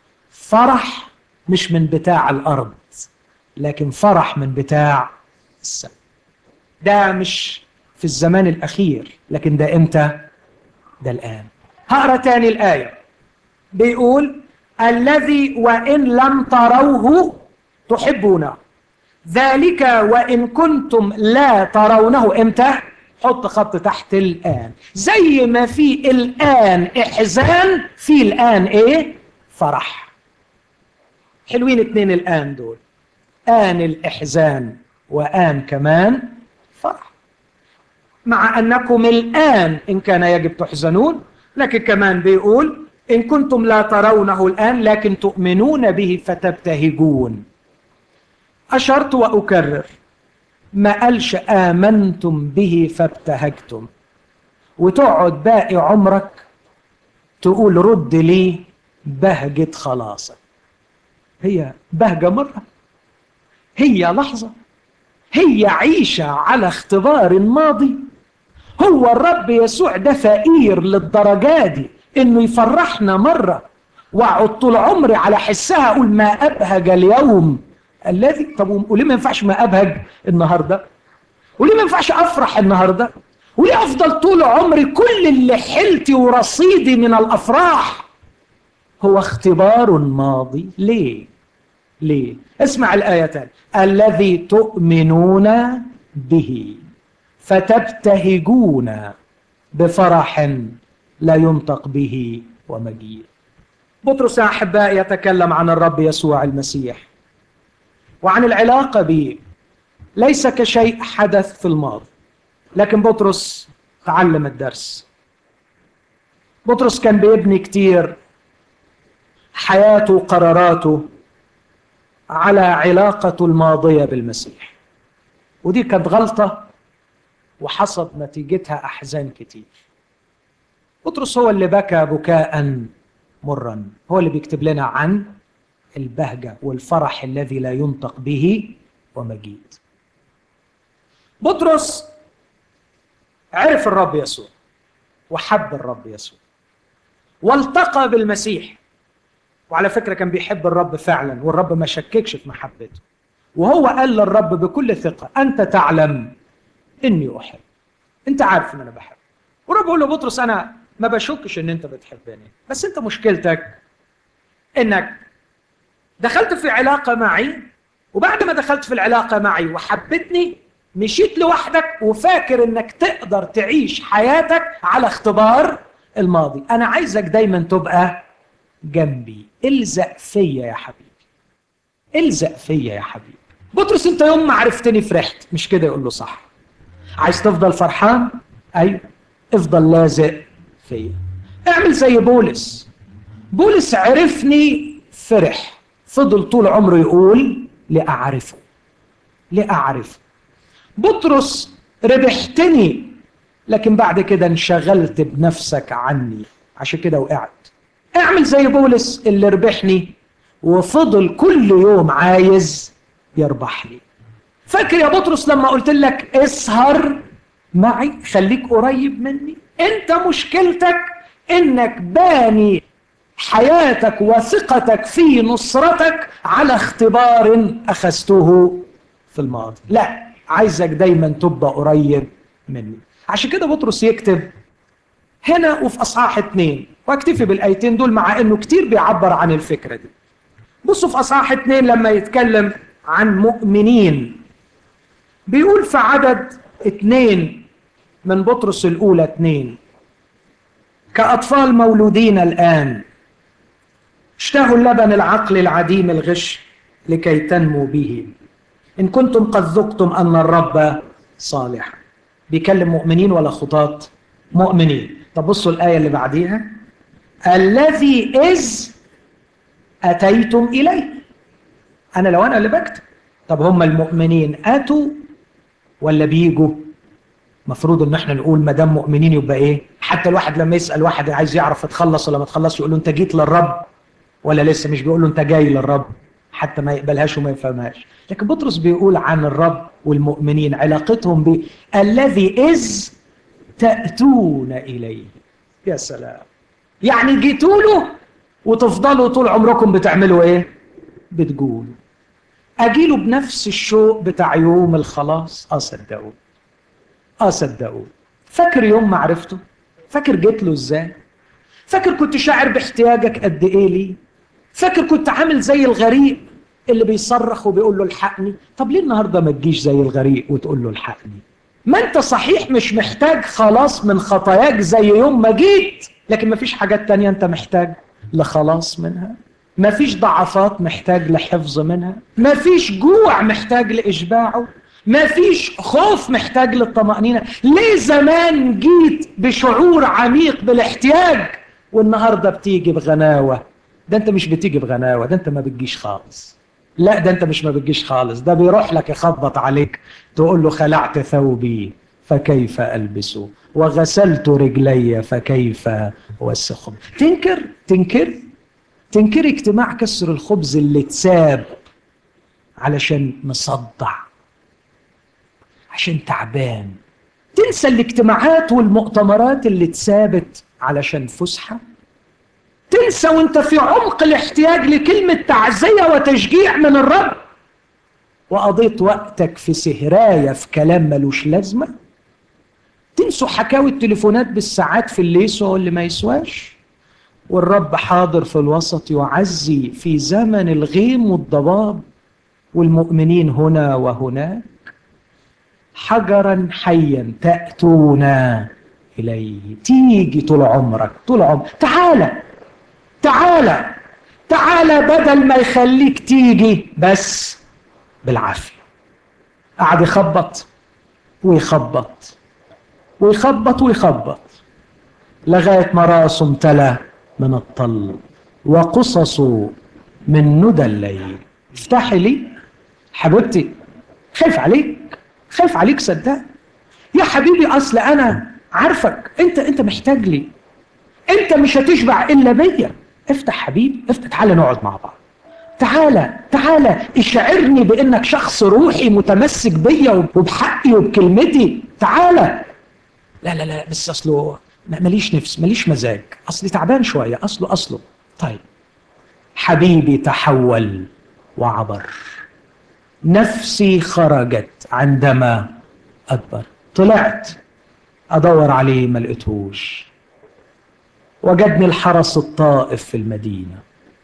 فرح مش من بتاع الأرض لكن فرح من بتاع السماء ده مش في الزمان الأخير لكن ده إمتى ده الآن هقرأ تاني الآية بيقول الذي وإن لم تروه تحبونه ذلك وإن كنتم لا ترونه إمتى حط خط تحت الآن زي ما في الآن إحزان في الآن إيه فرح حلوين اتنين الآن دول آن الإحزان وآن كمان فرح مع أنكم الآن إن كان يجب تحزنون لكن كمان بيقول إن كنتم لا ترونه الآن لكن تؤمنون به فتبتهجون أشرت وأكرر ما قالش آمنتم به فابتهجتم وتقعد باقي عمرك تقول رد لي بهجة خلاصك هي بهجة مرة هي لحظة هي عيشة على اختبار ماضي هو الرب يسوع ده فقير للدرجة دي انه يفرحنا مرة واقعد طول عمري على حسها اقول ما ابهج اليوم الذي طب وليه ما ينفعش ما ابهج النهارده وليه ما ينفعش افرح النهارده وليه افضل طول عمري كل اللي حيلتي ورصيدي من الافراح هو اختبار ماضي ليه ليه اسمع الايتان الذي تؤمنون به فتبتهجون بفرح لا ينطق به ومجيد بطرس يا احبائي يتكلم عن الرب يسوع المسيح وعن العلاقه به ليس كشيء حدث في الماضي لكن بطرس تعلم الدرس بطرس كان بيبني كتير حياته وقراراته على علاقته الماضيه بالمسيح ودي كانت غلطه وحصد نتيجتها احزان كتير بطرس هو اللي بكى بكاء مرا هو اللي بيكتب لنا عن البهجه والفرح الذي لا ينطق به ومجيد بطرس عرف الرب يسوع وحب الرب يسوع والتقى بالمسيح وعلى فكره كان بيحب الرب فعلا والرب ما شككش في محبته وهو قال للرب بكل ثقه انت تعلم اني احب انت عارف ان انا بحب والرب يقول له بطرس انا ما بشكش ان انت بتحبني بس انت مشكلتك انك دخلت في علاقه معي وبعد ما دخلت في العلاقه معي وحبتني مشيت لوحدك وفاكر انك تقدر تعيش حياتك على اختبار الماضي انا عايزك دايما تبقى جنبي الزق فيا يا حبيبي الزق فيا يا حبيبي بطرس انت يوم ما عرفتني فرحت مش كده يقول له صح عايز تفضل فرحان ايوه افضل لازق فيا اعمل زي بولس بولس عرفني فرح فضل طول عمره يقول لاعرفه لاعرفه بطرس ربحتني لكن بعد كده انشغلت بنفسك عني عشان كده وقعت اعمل زي بولس اللي ربحني وفضل كل يوم عايز يربح لي فاكر يا بطرس لما قلت لك اسهر معي خليك قريب مني انت مشكلتك انك باني حياتك وثقتك في نصرتك على اختبار اخذته في الماضي لا عايزك دايما تبقى قريب مني عشان كده بطرس يكتب هنا وفي اصحاح اتنين واكتفي بالايتين دول مع انه كتير بيعبر عن الفكره دي بصوا في اصحاح اتنين لما يتكلم عن مؤمنين بيقول في عدد اتنين من بطرس الاولى اتنين كاطفال مولودين الان اشتهوا اللبن العقل العديم الغش لكي تنمو به ان كنتم قد ذقتم ان الرب صالح بيكلم مؤمنين ولا خطاة مؤمنين طب بصوا الآية اللي بعديها الذي إذ أتيتم إليه أنا لو أنا اللي بكتب طب هم المؤمنين أتوا ولا بيجوا مفروض ان احنا نقول ما دام مؤمنين يبقى ايه حتى الواحد لما يسال واحد عايز يعرف اتخلص ولا ما تخلص يقول له انت جيت للرب ولا لسه مش بيقول له انت جاي للرب حتى ما يقبلهاش وما يفهمهاش لكن بطرس بيقول عن الرب والمؤمنين علاقتهم ب الذي إذ تأتون إليه يا سلام يعني جيتوا له وتفضلوا طول عمركم بتعملوا ايه بتقولوا اجيله بنفس الشوق بتاع يوم الخلاص اه صدقوا اه صدقوا فاكر يوم ما عرفته فاكر جيت له ازاي فاكر كنت شاعر باحتياجك قد ايه ليه فاكر كنت عامل زي الغريق اللي بيصرخ وبيقول له الحقني طب ليه النهارده ما تجيش زي الغريق وتقول له الحقني ما انت صحيح مش محتاج خلاص من خطاياك زي يوم ما جيت لكن ما فيش حاجات تانية انت محتاج لخلاص منها ما فيش ضعفات محتاج لحفظ منها ما فيش جوع محتاج لإشباعه مفيش خوف محتاج للطمأنينة ليه زمان جيت بشعور عميق بالاحتياج والنهاردة بتيجي بغناوة ده انت مش بتيجي بغناوة ده انت ما بتجيش خالص لا ده انت مش ما بتجيش خالص ده بيروح لك يخبط عليك تقول له خلعت ثوبي فكيف ألبسه وغسلت رجلي فكيف أوسخهم تنكر تنكر تنكر اجتماع كسر الخبز اللي اتساب علشان مصدع عشان تعبان تنسى الاجتماعات والمؤتمرات اللي اتسابت علشان فسحة تنسى وانت في عمق الاحتياج لكلمة تعزية وتشجيع من الرب وقضيت وقتك في سهراية في كلام ملوش لازمة تنسوا حكاوي التليفونات بالساعات في اللي يسوى واللي ما يسواش والرب حاضر في الوسط يعزي في زمن الغيم والضباب والمؤمنين هنا وهناك حجرا حيا تأتون إليه تيجي طول عمرك طول عمرك تعالى تعالى تعالى بدل ما يخليك تيجي بس بالعافية قعد يخبط ويخبط ويخبط ويخبط لغاية ما راسه امتلى من الطل وقصصه من ندى الليل افتحي لي حبيبتي خايف عليك خايف عليك صدق يا حبيبي اصل انا عارفك انت انت محتاج لي انت مش هتشبع الا بيا افتح حبيبي افتح تعالى نقعد مع بعض تعالى تعالى اشعرني بانك شخص روحي متمسك بيا وبحقي وبكلمتي تعالى لا لا لا بس اصله ماليش نفس ماليش مزاج اصلي تعبان شويه اصله اصله طيب حبيبي تحول وعبر نفسي خرجت عندما أكبر طلعت أدور عليه ما لقيتهوش وجدني الحرس الطائف في المدينة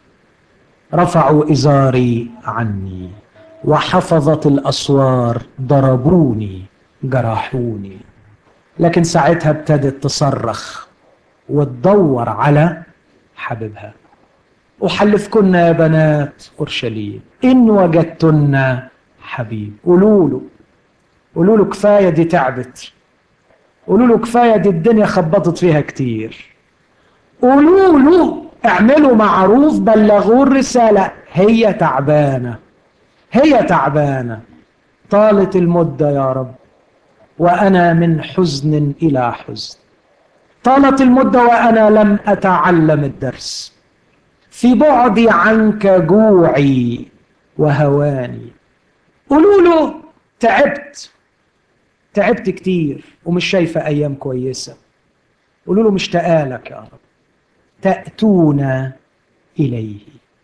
رفعوا إزاري عني وحفظت الأسوار ضربوني جرحوني لكن ساعتها ابتدت تصرخ وتدور على حبيبها أحلفكن يا بنات أورشليم إن وجدتن حبيب قولوا له قولوا له كفاية دي تعبت قولوا له كفاية دي الدنيا خبطت فيها كتير قولوا له اعملوا معروف بلغوا الرسالة هي تعبانة هي تعبانة طالت المدة يا رب وأنا من حزن إلى حزن طالت المدة وأنا لم أتعلم الدرس في بعدي عنك جوعي وهواني قولوا له تعبت تعبت كتير ومش شايفة أيام كويسة قولوا له مشتاقة لك يا رب تأتون إليه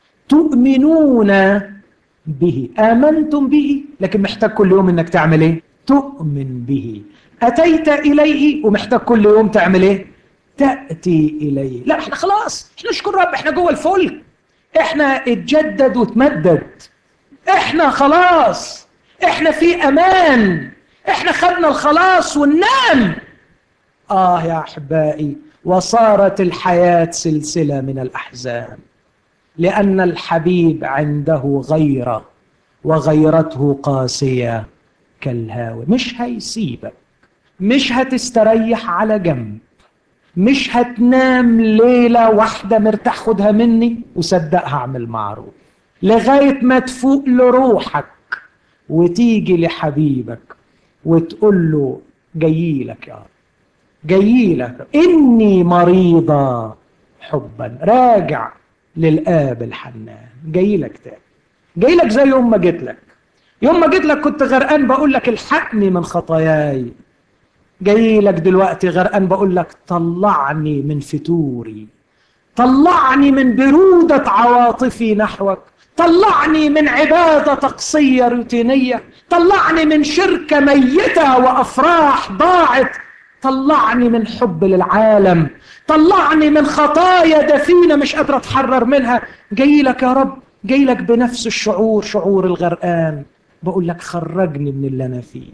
تؤمنون به آمنتم به لكن محتاج كل يوم إنك تعمل إيه تؤمن به أتيت إليه ومحتاج كل يوم تعمل إيه تأتي إليه لا احنا خلاص احنا نشكر رب احنا جوه الفلك احنا اتجدد وتمدد احنا خلاص احنا في امان احنا خدنا الخلاص وننام اه يا احبائي وصارت الحياة سلسلة من الاحزان لان الحبيب عنده غيرة وغيرته قاسية كالهاوي مش هيسيبك مش هتستريح على جنب مش هتنام ليلة واحدة مرتاح خدها مني وصدقها اعمل معروف لغاية ما تفوق لروحك وتيجي لحبيبك وتقول له جاي لك يا رب جاي لك إني مريضة حبا راجع للآب الحنان جاي لك تاني جاي لك زي يوم ما جيت لك يوم ما جيت لك كنت غرقان بقول لك الحقني من خطاياي جاي لك دلوقتي غرقان بقول لك طلعني من فتوري طلعني من برودة عواطفي نحوك طلعني من عبادة تقصية روتينية طلعني من شركة ميتة وأفراح ضاعت طلعني من حب للعالم طلعني من خطايا دفينة مش قادرة أتحرر منها جاي لك يا رب جاي لك بنفس الشعور شعور الغرقان بقول لك خرجني من اللي أنا فيه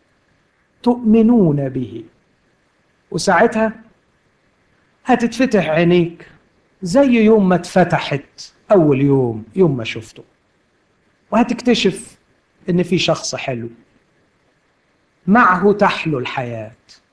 تؤمنون به وساعتها هتتفتح عينيك زي يوم ما اتفتحت أول يوم يوم ما شفته وهتكتشف إن في شخص حلو معه تحلو الحياة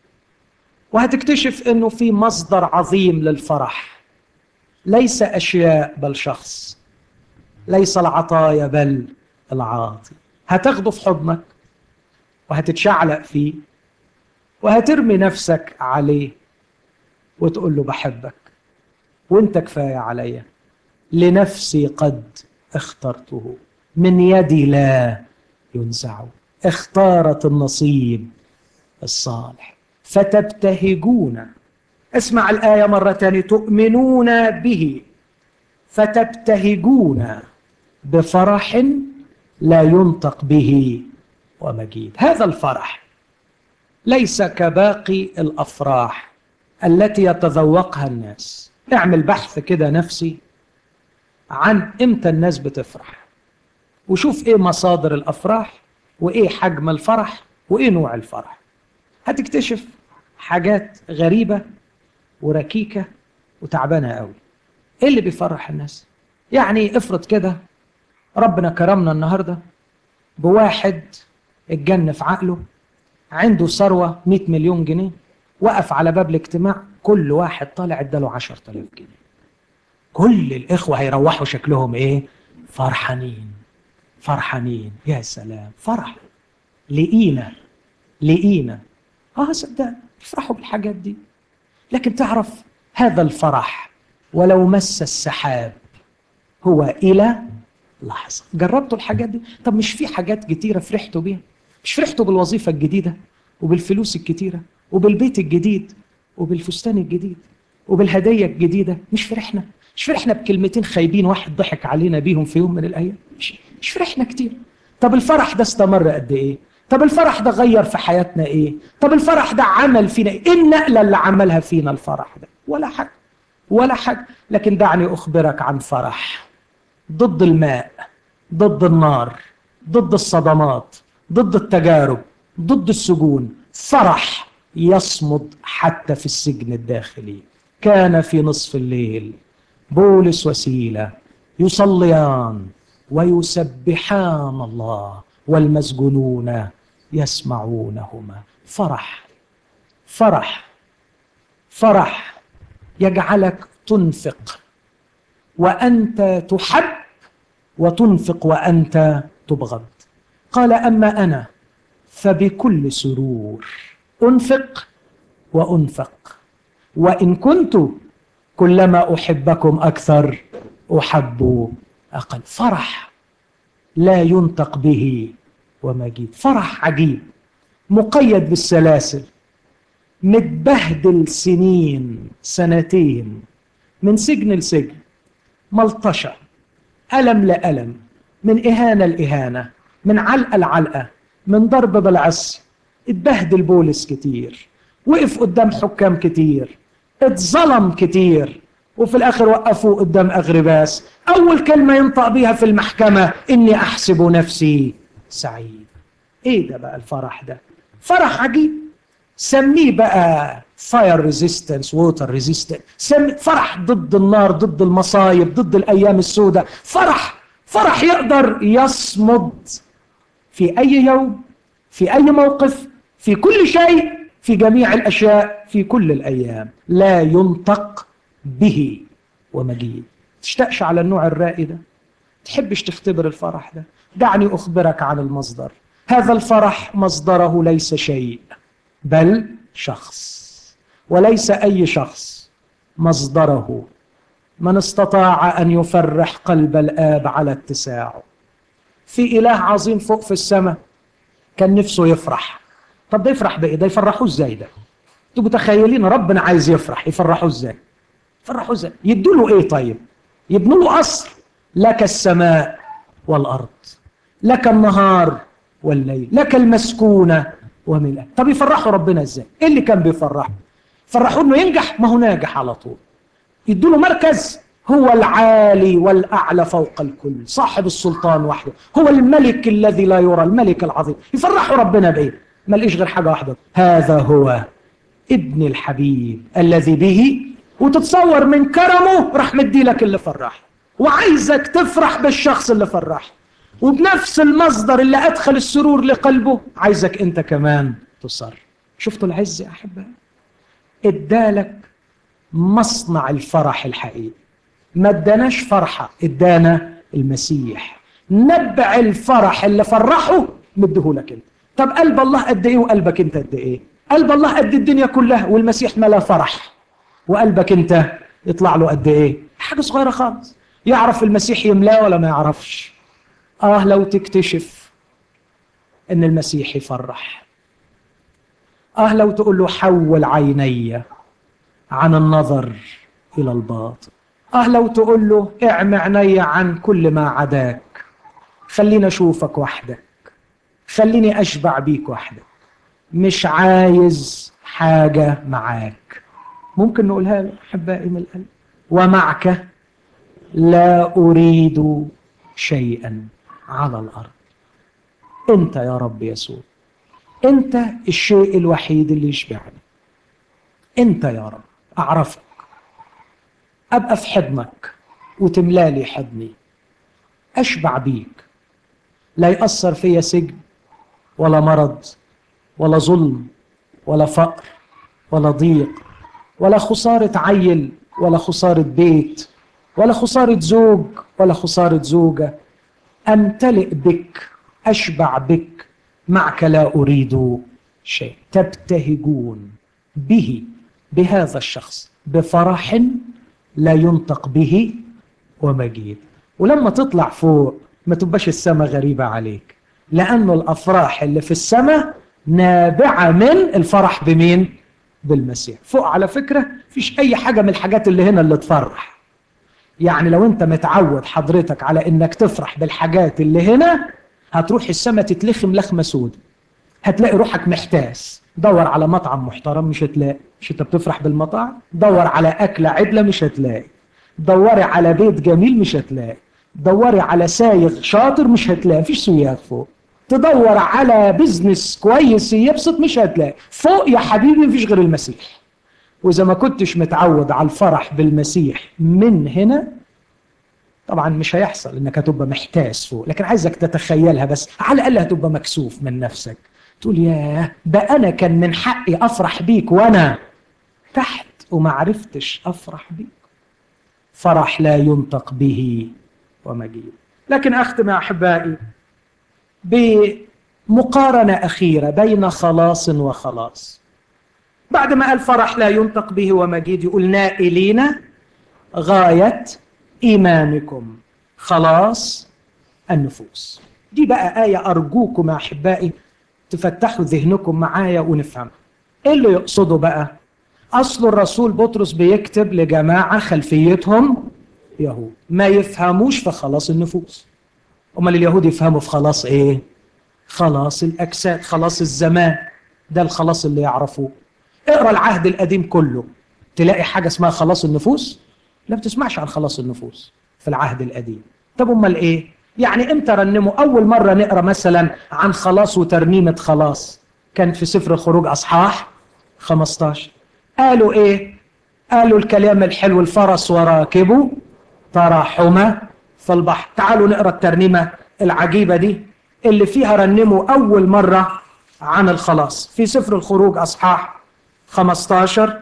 وهتكتشف انه في مصدر عظيم للفرح ليس اشياء بل شخص ليس العطايا بل العاطي هتاخده في حضنك وهتتشعلق فيه وهترمي نفسك عليه وتقول له بحبك وانت كفايه عليا لنفسي قد اخترته من يدي لا ينزع اختارت النصيب الصالح فتبتهجون اسمع الآية مرة تانية تؤمنون به فتبتهجون بفرح لا ينطق به ومجيد هذا الفرح ليس كباقي الافراح التي يتذوقها الناس اعمل بحث كده نفسي عن امتى الناس بتفرح وشوف ايه مصادر الافراح وايه حجم الفرح وايه نوع الفرح هتكتشف حاجات غريبه وركيكه وتعبانه قوي ايه اللي بيفرح الناس يعني افرض كده ربنا كرمنا النهارده بواحد اتجن في عقله عنده ثروه 100 مليون جنيه وقف على باب الاجتماع كل واحد طالع اداله 10000 جنيه كل الاخوه هيروحوا شكلهم ايه فرحانين فرحانين يا سلام فرح لقينا لقينا اه صدق يفرحوا بالحاجات دي لكن تعرف هذا الفرح ولو مس السحاب هو الى لحظه جربتوا الحاجات دي طب مش في حاجات كتيره فرحتوا بيها مش فرحتوا بالوظيفه الجديده وبالفلوس الكتيره وبالبيت الجديد وبالفستان الجديد وبالهديه الجديده مش فرحنا مش فرحنا بكلمتين خايبين واحد ضحك علينا بيهم في يوم من الايام مش, مش فرحنا كتير طب الفرح ده استمر قد ايه طب الفرح ده غير في حياتنا ايه طب الفرح ده عمل فينا ايه النقله اللي عملها فينا الفرح ده ولا حاجه ولا حاجه لكن دعني اخبرك عن فرح ضد الماء ضد النار ضد الصدمات ضد التجارب ضد السجون فرح يصمد حتى في السجن الداخلي كان في نصف الليل بولس وسيله يصليان ويسبحان الله والمسجونون يسمعونهما فرح فرح فرح يجعلك تنفق وانت تحب وتنفق وانت تبغض قال اما انا فبكل سرور انفق وانفق وان كنت كلما احبكم اكثر احب اقل فرح لا ينطق به ومجيد فرح عجيب مقيد بالسلاسل متبهدل سنين سنتين من سجن لسجن ملطشه الم لالم من اهانه لاهانه من علقه لعلقه من ضرب بالعصي اتبهدل بولس كتير وقف قدام حكام كتير اتظلم كتير وفي الاخر وقفوه قدام اغرباس اول كلمه ينطق بيها في المحكمه اني احسب نفسي سعيد ايه ده بقى الفرح ده فرح عجيب سميه بقى فاير ريزيستنس ووتر ريزيستنس سمي فرح ضد النار ضد المصايب ضد الايام السوداء فرح فرح يقدر يصمد في اي يوم في اي موقف في كل شيء في جميع الاشياء في كل الايام لا ينطق به ومجيد تشتاقش على النوع الرائي ده تحبش تختبر الفرح ده دعني اخبرك عن المصدر هذا الفرح مصدره ليس شيء بل شخص وليس اي شخص مصدره من استطاع ان يفرح قلب الاب على اتساعه في اله عظيم فوق في السماء كان نفسه يفرح طب ده يفرح بايه ده يفرحوه ازاي ده انتوا متخيلين ربنا عايز يفرح يفرحوه ازاي يفرحوه ازاي يدوا له ايه طيب يبنوا له قصر لك السماء والارض لك النهار والليل لك المسكونه وملأ طب يفرحوا ربنا ازاي ايه اللي كان بيفرحه فرحوا انه ينجح ما هو ناجح على طول يدوا له مركز هو العالي والاعلى فوق الكل صاحب السلطان وحده هو الملك الذي لا يرى الملك العظيم يفرحوا ربنا بايه ما لقيش غير حاجه واحده هذا هو ابن الحبيب الذي به وتتصور من كرمه راح مدي لك اللي فرح وعايزك تفرح بالشخص اللي فرح وبنفس المصدر اللي أدخل السرور لقلبه عايزك أنت كمان تصر شفتوا العز يا أحبائي ادالك مصنع الفرح الحقيقي ما اداناش فرحة ادانا المسيح نبع الفرح اللي فرحه مديهولك انت طب قلب الله قد ايه وقلبك انت قد ايه قلب الله قد الدنيا كلها والمسيح ملا فرح وقلبك انت يطلع له قد ايه حاجة صغيرة خالص يعرف المسيح يملاه ولا ما يعرفش اه لو تكتشف ان المسيح يفرح اه لو تقول له حول عيني عن النظر الى الباطل اه لو تقول له اعم عيني عن كل ما عداك خليني اشوفك وحدك خليني اشبع بيك وحدك مش عايز حاجة معاك ممكن نقولها له احبائي من القلب ومعك لا اريد شيئا على الارض انت يا رب يسوع انت الشيء الوحيد اللي يشبعني انت يا رب اعرفك ابقى في حضنك وتملالي حضني اشبع بيك لا ياثر فيا سجن ولا مرض ولا ظلم ولا فقر ولا ضيق ولا خساره عيل ولا خساره بيت ولا خساره زوج ولا خساره زوجه امتلئ بك اشبع بك معك لا اريد شيء تبتهجون به بهذا الشخص بفرح لا ينطق به ومجيد ولما تطلع فوق ما تبقاش السماء غريبة عليك لأنه الأفراح اللي في السماء نابعة من الفرح بمين؟ بالمسيح فوق على فكرة فيش أي حاجة من الحاجات اللي هنا اللي تفرح يعني لو أنت متعود حضرتك على أنك تفرح بالحاجات اللي هنا هتروح السماء تتلخم لخمة سود هتلاقي روحك محتاس دور على مطعم محترم مش هتلاقي مش انت بتفرح بالمطاعم دور على أكلة عدلة مش هتلاقي دوري على بيت جميل مش هتلاقي دوري على سايق شاطر مش هتلاقي مفيش سياق فوق تدور على بزنس كويس يبسط مش هتلاقي فوق يا حبيبي مفيش غير المسيح واذا ما كنتش متعود على الفرح بالمسيح من هنا طبعا مش هيحصل انك هتبقى محتاس فوق لكن عايزك تتخيلها بس على الاقل هتبقى مكسوف من نفسك تقول ياه ده انا كان من حقي افرح بيك وانا تحت وما عرفتش افرح بيك فرح لا ينطق به ومجيد لكن اختم يا احبائي بمقارنه اخيره بين خلاص وخلاص بعد ما قال فرح لا ينطق به ومجيد يقول نائلين غايه ايمانكم خلاص النفوس دي بقى ايه ارجوكم يا احبائي تفتحوا ذهنكم معايا ونفهم ايه اللي يقصده بقى اصل الرسول بطرس بيكتب لجماعه خلفيتهم يهود ما يفهموش في خلاص النفوس امال اليهود يفهموا في خلاص ايه خلاص الاجساد خلاص الزمان ده الخلاص اللي يعرفوه اقرا العهد القديم كله تلاقي حاجه اسمها خلاص النفوس لا بتسمعش عن خلاص النفوس في العهد القديم طب امال ايه يعني امتى رنموا اول مره نقرا مثلا عن خلاص وترنيمه خلاص كانت في سفر الخروج اصحاح 15 قالوا ايه قالوا الكلام الحلو الفرس وراكبه تراحما في البحر تعالوا نقرا الترنيمه العجيبه دي اللي فيها رنموا اول مره عن الخلاص في سفر الخروج اصحاح 15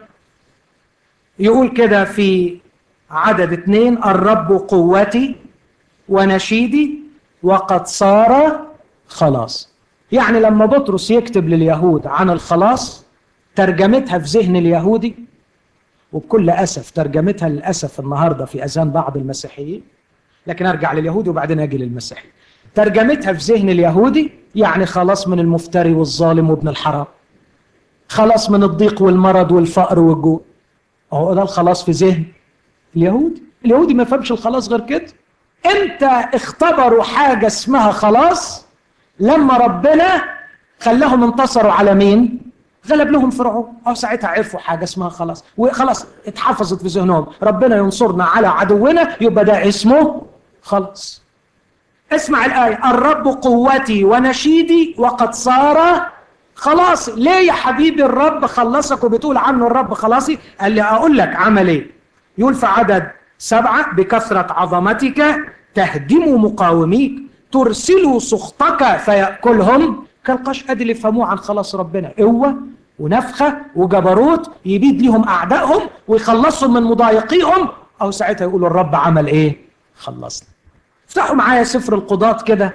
يقول كده في عدد اثنين الرب قوتي ونشيدي وقد صار خلاص يعني لما بطرس يكتب لليهود عن الخلاص ترجمتها في ذهن اليهودي وبكل اسف ترجمتها للاسف النهارده في اذهان بعض المسيحيين لكن ارجع لليهودي وبعدين اجي للمسيحي ترجمتها في ذهن اليهودي يعني خلاص من المفتري والظالم وابن الحرام خلاص من الضيق والمرض والفقر والجوع هو ده الخلاص في ذهن اليهودي اليهودي ما فهمش الخلاص غير كده امتى اختبروا حاجه اسمها خلاص لما ربنا خلاهم انتصروا على مين غلب لهم فرعون اه ساعتها عرفوا حاجه اسمها خلاص وخلاص اتحفظت في ذهنهم ربنا ينصرنا على عدونا يبقى ده اسمه خلاص اسمع الايه الرب قوتي ونشيدي وقد صار خلاص ليه يا حبيبي الرب خلصك وبتقول عنه الرب خلاصي قال لي اقول لك عمل ايه يقول في عدد سبعة بكثرة عظمتك تهدم مقاوميك ترسل سخطك فيأكلهم كالقش ادي اللي يفهموه عن خلاص ربنا قوة ونفخة وجبروت يبيد ليهم أعدائهم ويخلصهم من مضايقيهم أو ساعتها يقولوا الرب عمل إيه خلصنا افتحوا معايا سفر القضاة كده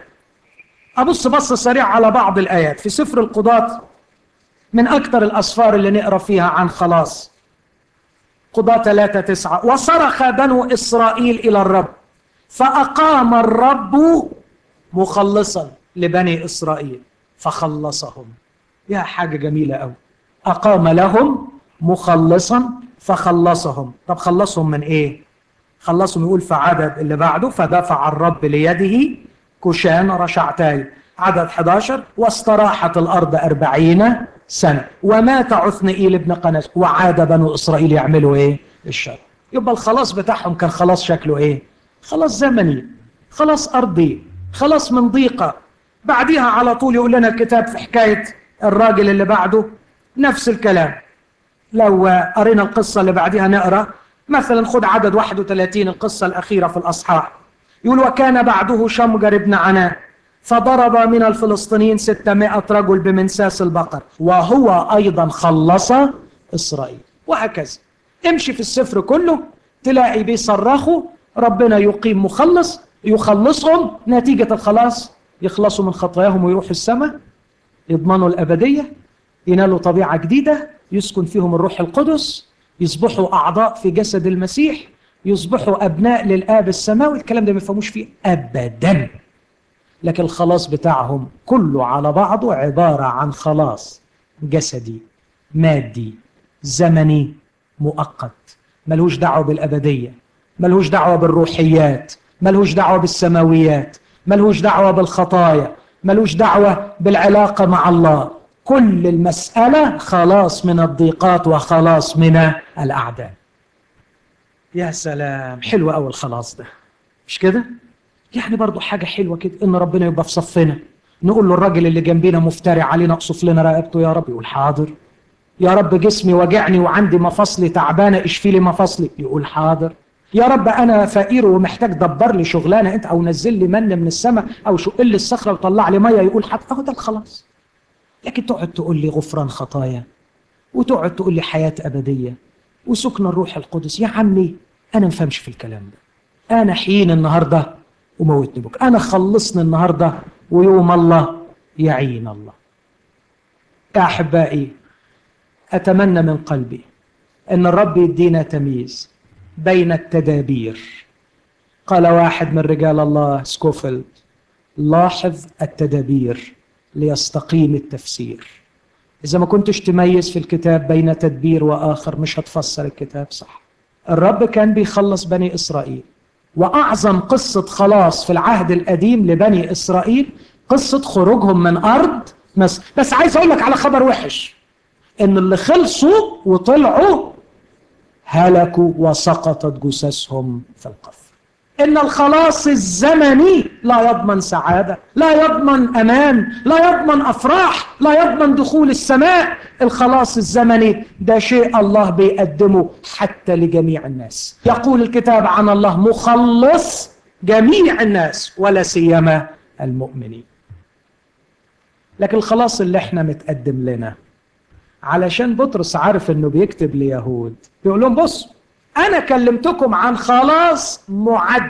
أبص بص سريع على بعض الآيات في سفر القضاة من أكثر الأسفار اللي نقرأ فيها عن خلاص قضاة 3 تسعة وصرخ بنو إسرائيل إلى الرب فأقام الرب مخلصا لبني إسرائيل فخلصهم يا حاجة جميلة أوي أقام لهم مخلصا فخلصهم طب خلصهم من إيه خلصهم يقول في عدد اللي بعده فدفع الرب ليده كشان رشعتاي عدد 11 واستراحت الأرض أربعين سنة ومات عثنئيل ابن قناس وعاد بنو إسرائيل يعملوا إيه الشر يبقى الخلاص بتاعهم كان خلاص شكله إيه خلاص زمني خلاص أرضي خلاص من ضيقة بعديها على طول يقول لنا الكتاب في حكاية الراجل اللي بعده نفس الكلام لو قرينا القصة اللي بعديها نقرأ مثلا خد عدد 31 القصة الأخيرة في الأصحاح يقول وكان بعده شمجر ابن عناء فضرب من الفلسطينيين 600 رجل بمنساس البقر وهو أيضا خلص إسرائيل وهكذا امشي في السفر كله تلاقي بيصرخوا ربنا يقيم مخلص يخلصهم نتيجة الخلاص يخلصوا من خطاياهم ويروحوا السماء يضمنوا الأبدية ينالوا طبيعة جديدة يسكن فيهم الروح القدس يصبحوا أعضاء في جسد المسيح يصبحوا أبناء للآب السماوي الكلام ده ما يفهموش فيه أبدا لكن الخلاص بتاعهم كله على بعضه عبارة عن خلاص جسدي مادي زمني مؤقت ملهوش دعوة بالأبدية ملهوش دعوة بالروحيات ملهوش دعوة بالسماويات ملهوش دعوة بالخطايا ملوش دعوة بالعلاقة مع الله كل المسألة خلاص من الضيقات وخلاص من الأعداء يا سلام حلو أوي الخلاص ده مش كده؟ يعني برضو حاجة حلوة كده إن ربنا يبقى في صفنا نقول له الراجل اللي جنبينا مفتري علينا اقصف لنا رقبته يا رب يقول حاضر يا رب جسمي وجعني وعندي مفاصلي تعبانة اشفي لي مفاصلي يقول حاضر يا رب انا فقير ومحتاج دبر لي شغلانه انت او نزل لي من من السماء او شق لي الصخره وطلع لي ميه يقول حتى اهو ده الخلاص لكن تقعد تقول لي غفران خطايا وتقعد تقول لي حياه ابديه وسكن الروح القدس يا عمي انا ما فهمش في الكلام ده انا حين النهارده وموتني بكره انا خلصني النهارده ويوم الله يعين الله يا احبائي اتمنى من قلبي ان الرب يدينا تمييز بين التدابير قال واحد من رجال الله سكوفيلد لاحظ التدابير ليستقيم التفسير إذا ما كنتش تميز في الكتاب بين تدبير وآخر مش هتفسر الكتاب صح الرب كان بيخلص بني إسرائيل وأعظم قصة خلاص في العهد القديم لبني إسرائيل قصة خروجهم من أرض مصر بس عايز أقول لك على خبر وحش إن اللي خلصوا وطلعوا هلكوا وسقطت جثثهم في القفر إن الخلاص الزمني لا يضمن سعادة لا يضمن أمان لا يضمن أفراح لا يضمن دخول السماء الخلاص الزمني ده شيء الله بيقدمه حتى لجميع الناس يقول الكتاب عن الله مخلص جميع الناس ولا سيما المؤمنين لكن الخلاص اللي احنا متقدم لنا علشان بطرس عارف انه بيكتب ليهود بيقول لهم بص انا كلمتكم عن خلاص معد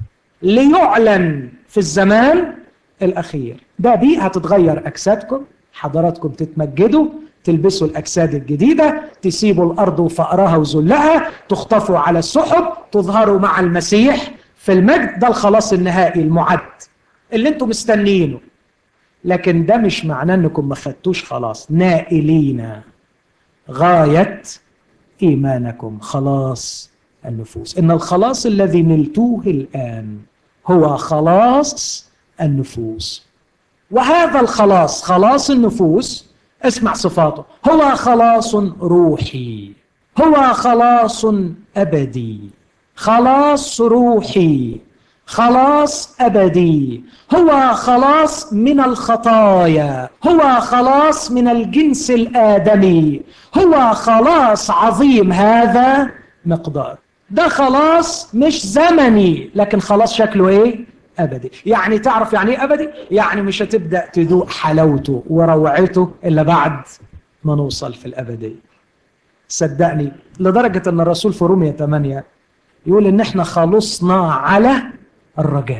ليعلن في الزمان الاخير ده بيه هتتغير اجسادكم حضراتكم تتمجدوا تلبسوا الاجساد الجديده تسيبوا الارض وفقرها وذلها تخطفوا على السحب تظهروا مع المسيح في المجد ده الخلاص النهائي المعد اللي انتم مستنيينه لكن ده مش معناه انكم ما خدتوش خلاص نائلين غايه ايمانكم خلاص النفوس ان الخلاص الذي نلتوه الان هو خلاص النفوس وهذا الخلاص خلاص النفوس اسمع صفاته هو خلاص روحي هو خلاص ابدي خلاص روحي خلاص ابدي هو خلاص من الخطايا هو خلاص من الجنس الادمي هو خلاص عظيم هذا مقدار ده خلاص مش زمني لكن خلاص شكله ايه أبدي يعني تعرف يعني إيه أبدي؟ يعني مش هتبدأ تدوق حلاوته وروعته إلا بعد ما نوصل في الأبدية صدقني لدرجة أن الرسول في رومية 8 يقول إن إحنا خلصنا على الرجاء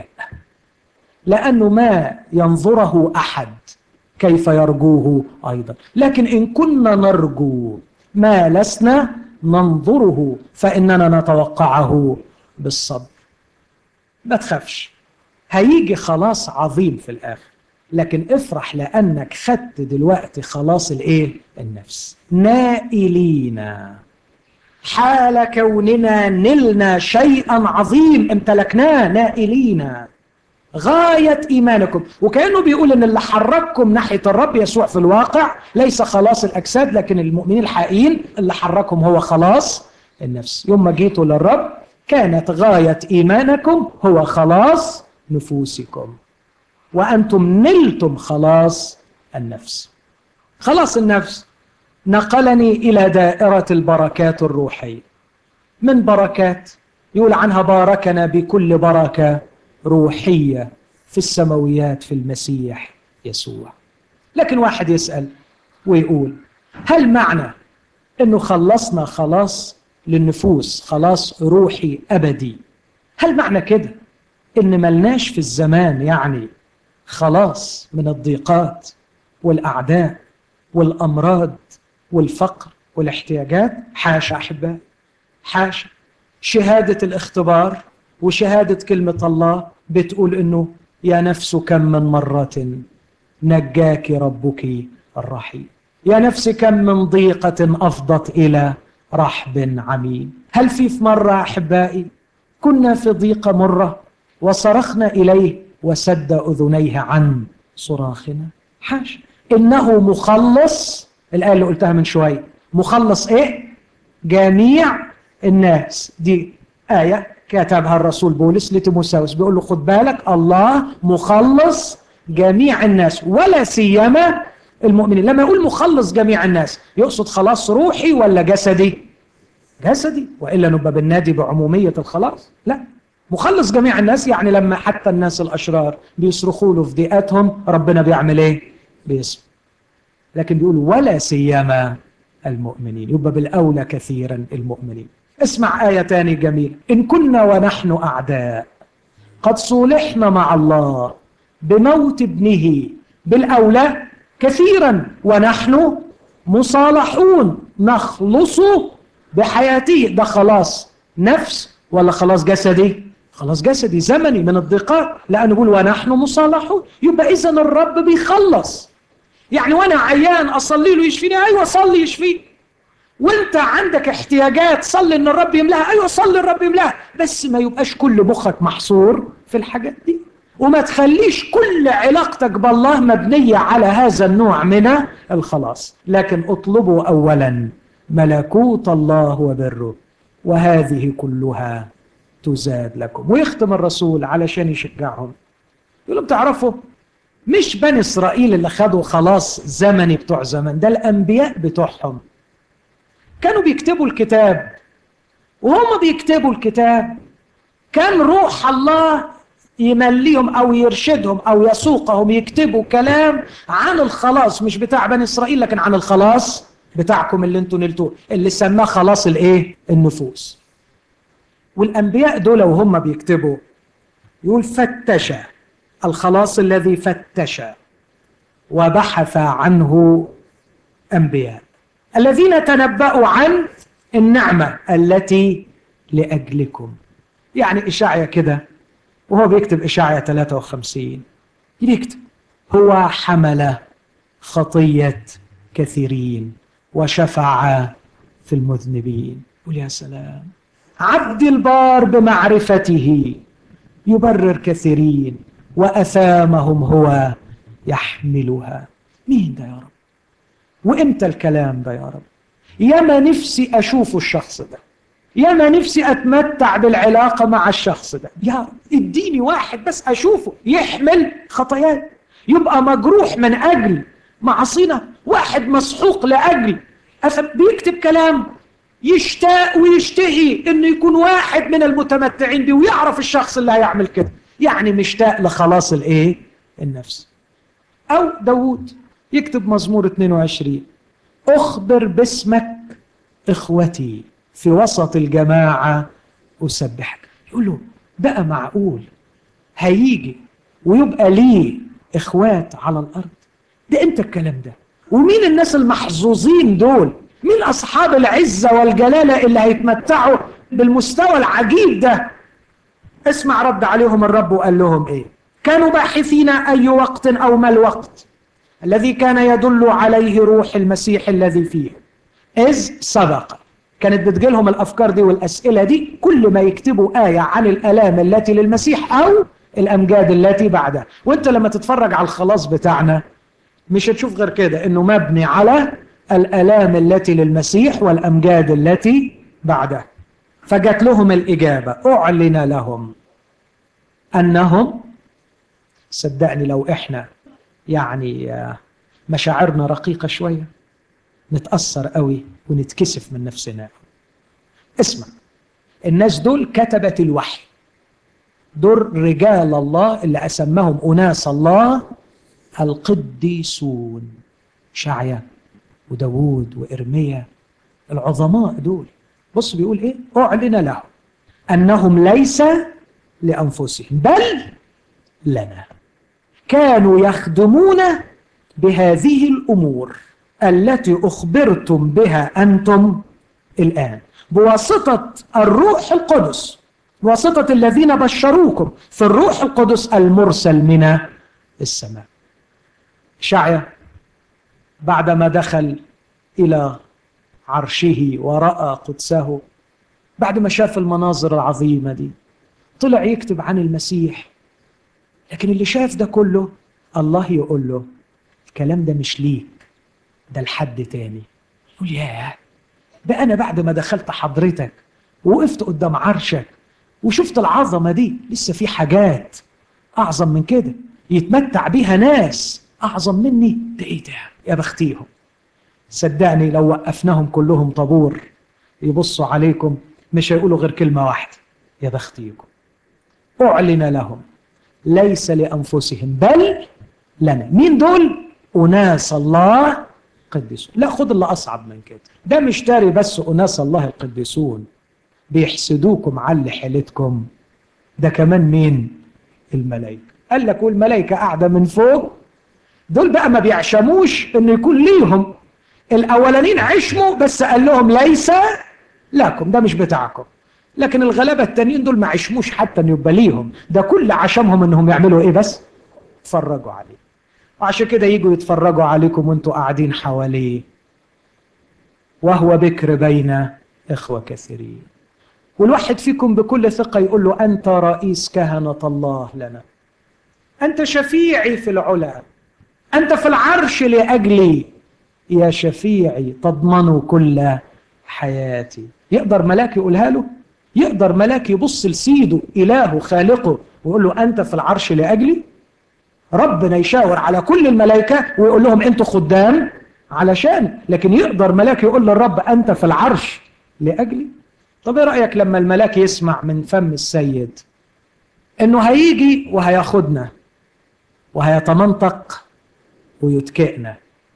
لأنه ما ينظره أحد كيف يرجوه أيضا لكن إن كنا نرجو ما لسنا ننظره فإننا نتوقعه بالصبر ما تخافش هيجي خلاص عظيم في الآخر لكن افرح لأنك خدت دلوقتي خلاص الإيه؟ النفس نائلين حال كوننا نلنا شيئا عظيم امتلكناه نائلين غاية إيمانكم وكأنه بيقول إن اللي حرككم ناحية الرب يسوع في الواقع ليس خلاص الأجساد لكن المؤمنين الحقيقيين اللي حركهم هو خلاص النفس يوم ما جيتوا للرب كانت غاية إيمانكم هو خلاص نفوسكم وأنتم نلتم خلاص النفس خلاص النفس نقلني إلى دائرة البركات الروحية من بركات يقول عنها باركنا بكل بركة روحية في السماويات في المسيح يسوع لكن واحد يسأل ويقول هل معنى أنه خلصنا خلاص للنفوس خلاص روحي أبدي هل معنى كده إن ملناش في الزمان يعني خلاص من الضيقات والأعداء والأمراض والفقر والاحتياجات حاشا أحبائي حاشا شهادة الاختبار وشهادة كلمة الله بتقول إنه يا نفس كم من مرة نجاك ربك الرحيم يا نفس كم من ضيقة أفضت إلى رحب عميم هل في في مرة أحبائي كنا في ضيقة مرة وصرخنا إليه وسد أذنيه عن صراخنا حاشا إنه مخلص الآية اللي قلتها من شوية مخلص إيه؟ جميع الناس دي آية كتبها الرسول بولس لتيموساوس بيقول له خد بالك الله مخلص جميع الناس ولا سيما المؤمنين لما يقول مخلص جميع الناس يقصد خلاص روحي ولا جسدي جسدي وإلا نبقى بالنادي بعمومية الخلاص لا مخلص جميع الناس يعني لما حتى الناس الأشرار بيصرخوا له في ضيقاتهم ربنا بيعمل إيه بيسمع لكن بيقول ولا سيما المؤمنين يبقى بالأولى كثيرا المؤمنين اسمع آية تاني جميلة إن كنا ونحن أعداء قد صولحنا مع الله بموت ابنه بالأولى كثيرا ونحن مصالحون نخلص بحياته ده خلاص نفس ولا خلاص جسدي خلاص جسدي زمني من الضيقات لأنه يقول ونحن مصالحون يبقى إذا الرب بيخلص يعني وأنا عيان أصلي له يشفيني أيوة صلي يشفيني وانت عندك احتياجات صلي ان الرب يملاها ايوه صلي الرب يملاها بس ما يبقاش كل مخك محصور في الحاجات دي وما تخليش كل علاقتك بالله مبنية على هذا النوع من الخلاص لكن اطلبوا اولا ملكوت الله وبره وهذه كلها تزاد لكم ويختم الرسول علشان يشجعهم يقول لهم تعرفوا مش بني اسرائيل اللي خدوا خلاص زمني بتوع زمن ده الانبياء بتوعهم كانوا بيكتبوا الكتاب وهم بيكتبوا الكتاب كان روح الله يمليهم او يرشدهم او يسوقهم يكتبوا كلام عن الخلاص مش بتاع بني اسرائيل لكن عن الخلاص بتاعكم اللي انتوا نلتوه اللي سماه خلاص الايه النفوس والانبياء دول وهم بيكتبوا يقول فتش الخلاص الذي فتش وبحث عنه انبياء الذين تنبأوا عن النعمة التي لأجلكم يعني إشاعية كده وهو بيكتب إشاعية 53 يكتب هو حمل خطية كثيرين وشفع في المذنبين قول يا سلام عبد البار بمعرفته يبرر كثيرين وأثامهم هو يحملها مين ده يا رب وامتى الكلام ده يا رب ياما نفسي اشوف الشخص ده ياما نفسي اتمتع بالعلاقه مع الشخص ده يا رب اديني واحد بس اشوفه يحمل خطاياي يبقى مجروح من اجل معصينا واحد مسحوق لاجل بيكتب كلام يشتاق ويشتهي انه يكون واحد من المتمتعين بيه ويعرف الشخص اللي هيعمل كده يعني مشتاق لخلاص الايه النفس او داود يكتب مزمور 22 اخبر باسمك اخوتي في وسط الجماعه اسبحك يقول له بقى معقول هيجي ويبقى ليه اخوات على الارض ده امتى الكلام ده ومين الناس المحظوظين دول مين اصحاب العزه والجلاله اللي هيتمتعوا بالمستوى العجيب ده اسمع رد عليهم الرب وقال لهم ايه كانوا باحثين اي وقت او ما الوقت الذي كان يدل عليه روح المسيح الذي فيه اذ سبق كانت بتجيلهم الافكار دي والاسئله دي كل ما يكتبوا ايه عن الالام التي للمسيح او الامجاد التي بعدها وانت لما تتفرج على الخلاص بتاعنا مش هتشوف غير كده انه مبني على الالام التي للمسيح والامجاد التي بعدها فجت لهم الاجابه اعلن لهم انهم صدقني لو احنا يعني مشاعرنا رقيقه شويه نتاثر قوي ونتكسف من نفسنا اسمع الناس دول كتبت الوحي دول رجال الله اللي اسمهم اناس الله القديسون شعيا وداوود وإرميا العظماء دول بص بيقول ايه اعلن لهم انهم ليس لانفسهم بل لنا كانوا يخدمون بهذه الامور التي اخبرتم بها انتم الان بواسطه الروح القدس بواسطه الذين بشروكم في الروح القدس المرسل من السماء شعيا بعدما دخل الى عرشه وراى قدسه بعد ما شاف المناظر العظيمه دي طلع يكتب عن المسيح لكن اللي شاف ده كله الله يقول له الكلام ده مش ليك ده لحد تاني يقول ياه ده انا بعد ما دخلت حضرتك ووقفت قدام عرشك وشفت العظمه دي لسه في حاجات اعظم من كده يتمتع بيها ناس اعظم مني ده ايه ده يا بختيهم صدقني لو وقفناهم كلهم طابور يبصوا عليكم مش هيقولوا غير كلمه واحده يا بختيكم اعلن لهم ليس لانفسهم بل لنا مين دول اناس الله قدسون لا خد اللي اصعب من كده ده مش تاري بس اناس الله القديسون بيحسدوكم على اللي حيلتكم ده كمان مين الملائكه قال لك والملائكه قاعده من فوق دول بقى ما بيعشموش ان يكون ليهم الاولانيين عشموا بس قال لهم ليس لكم ده مش بتاعكم لكن الغلابه التانيين دول ما عشموش حتى ان يبقى ليهم ده كل عشمهم انهم يعملوا ايه بس يتفرجوا عليه وعشان كده يجوا يتفرجوا عليكم وانتوا قاعدين حواليه وهو بكر بين اخوه كثيرين والواحد فيكم بكل ثقه يقول له انت رئيس كهنه الله لنا انت شفيعي في العلا انت في العرش لاجلي يا شفيعي تضمن كل حياتي يقدر ملاك يقولها له يقدر ملاك يبص لسيده إلهه خالقه ويقول له أنت في العرش لأجلي ربنا يشاور على كل الملائكة ويقول لهم أنتوا خدام علشان لكن يقدر ملاك يقول للرب أنت في العرش لأجلي طب ايه رأيك لما الملاك يسمع من فم السيد انه هيجي وهياخدنا وهيتمنطق ويتكئنا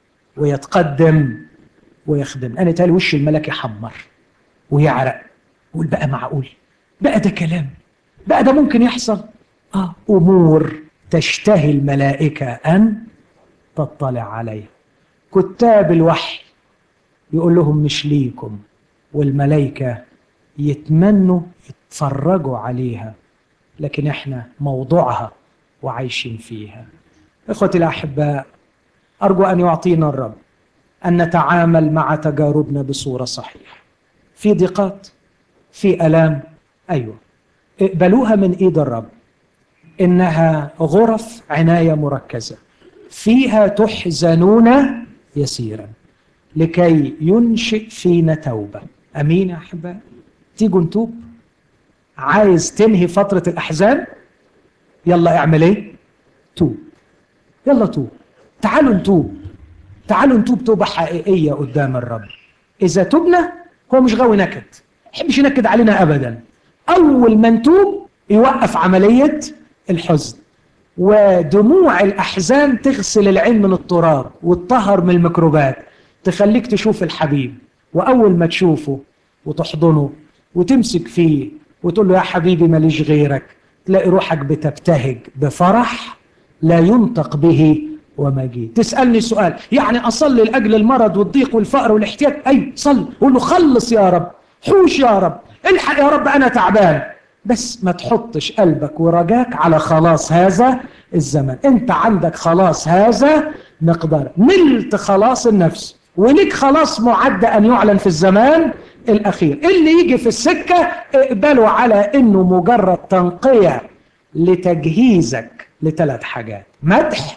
ويتقدم ويخدم انا تالي وش الملاك يحمر ويعرق يقول بقى معقول بقى ده كلام بقى ده ممكن يحصل اه امور تشتهي الملائكه ان تطلع عليها كتاب الوحي يقول لهم مش ليكم والملائكه يتمنوا يتفرجوا عليها لكن احنا موضوعها وعايشين فيها اخوتي الاحباء ارجو ان يعطينا الرب ان نتعامل مع تجاربنا بصوره صحيحه في ضيقات في الام ايوه اقبلوها من ايد الرب انها غرف عنايه مركزه فيها تحزنون يسيرا لكي ينشئ فينا توبه امين يا احباء تيجوا نتوب عايز تنهي فتره الاحزان يلا اعمل ايه توب يلا توب تعالوا نتوب تعالوا نتوب توبه حقيقيه قدام الرب اذا تبنا هو مش غاوي نكد ما يحبش ينكد علينا ابدا اول ما نتوب يوقف عمليه الحزن ودموع الأحزان تغسل العين من التراب وتطهر من الميكروبات تخليك تشوف الحبيب وأول ما تشوفه وتحضنه وتمسك فيه وتقول له يا حبيبي ماليش غيرك تلاقي روحك بتبتهج بفرح لا ينطق به ومجيد تسألني سؤال يعني أصلي لأجل المرض والضيق والفقر والاحتياج أي صل قول له خلص يا رب حوش يا رب الحق يا رب أنا تعبان بس ما تحطش قلبك ورجاك على خلاص هذا الزمن انت عندك خلاص هذا مقدار نلت خلاص النفس وليك خلاص معد أن يعلن في الزمان الأخير اللي يجي في السكة اقبله على أنه مجرد تنقية لتجهيزك لثلاث حاجات مدح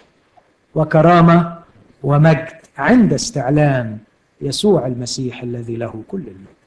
وكرامة ومجد عند استعلان يسوع المسيح الذي له كل المجد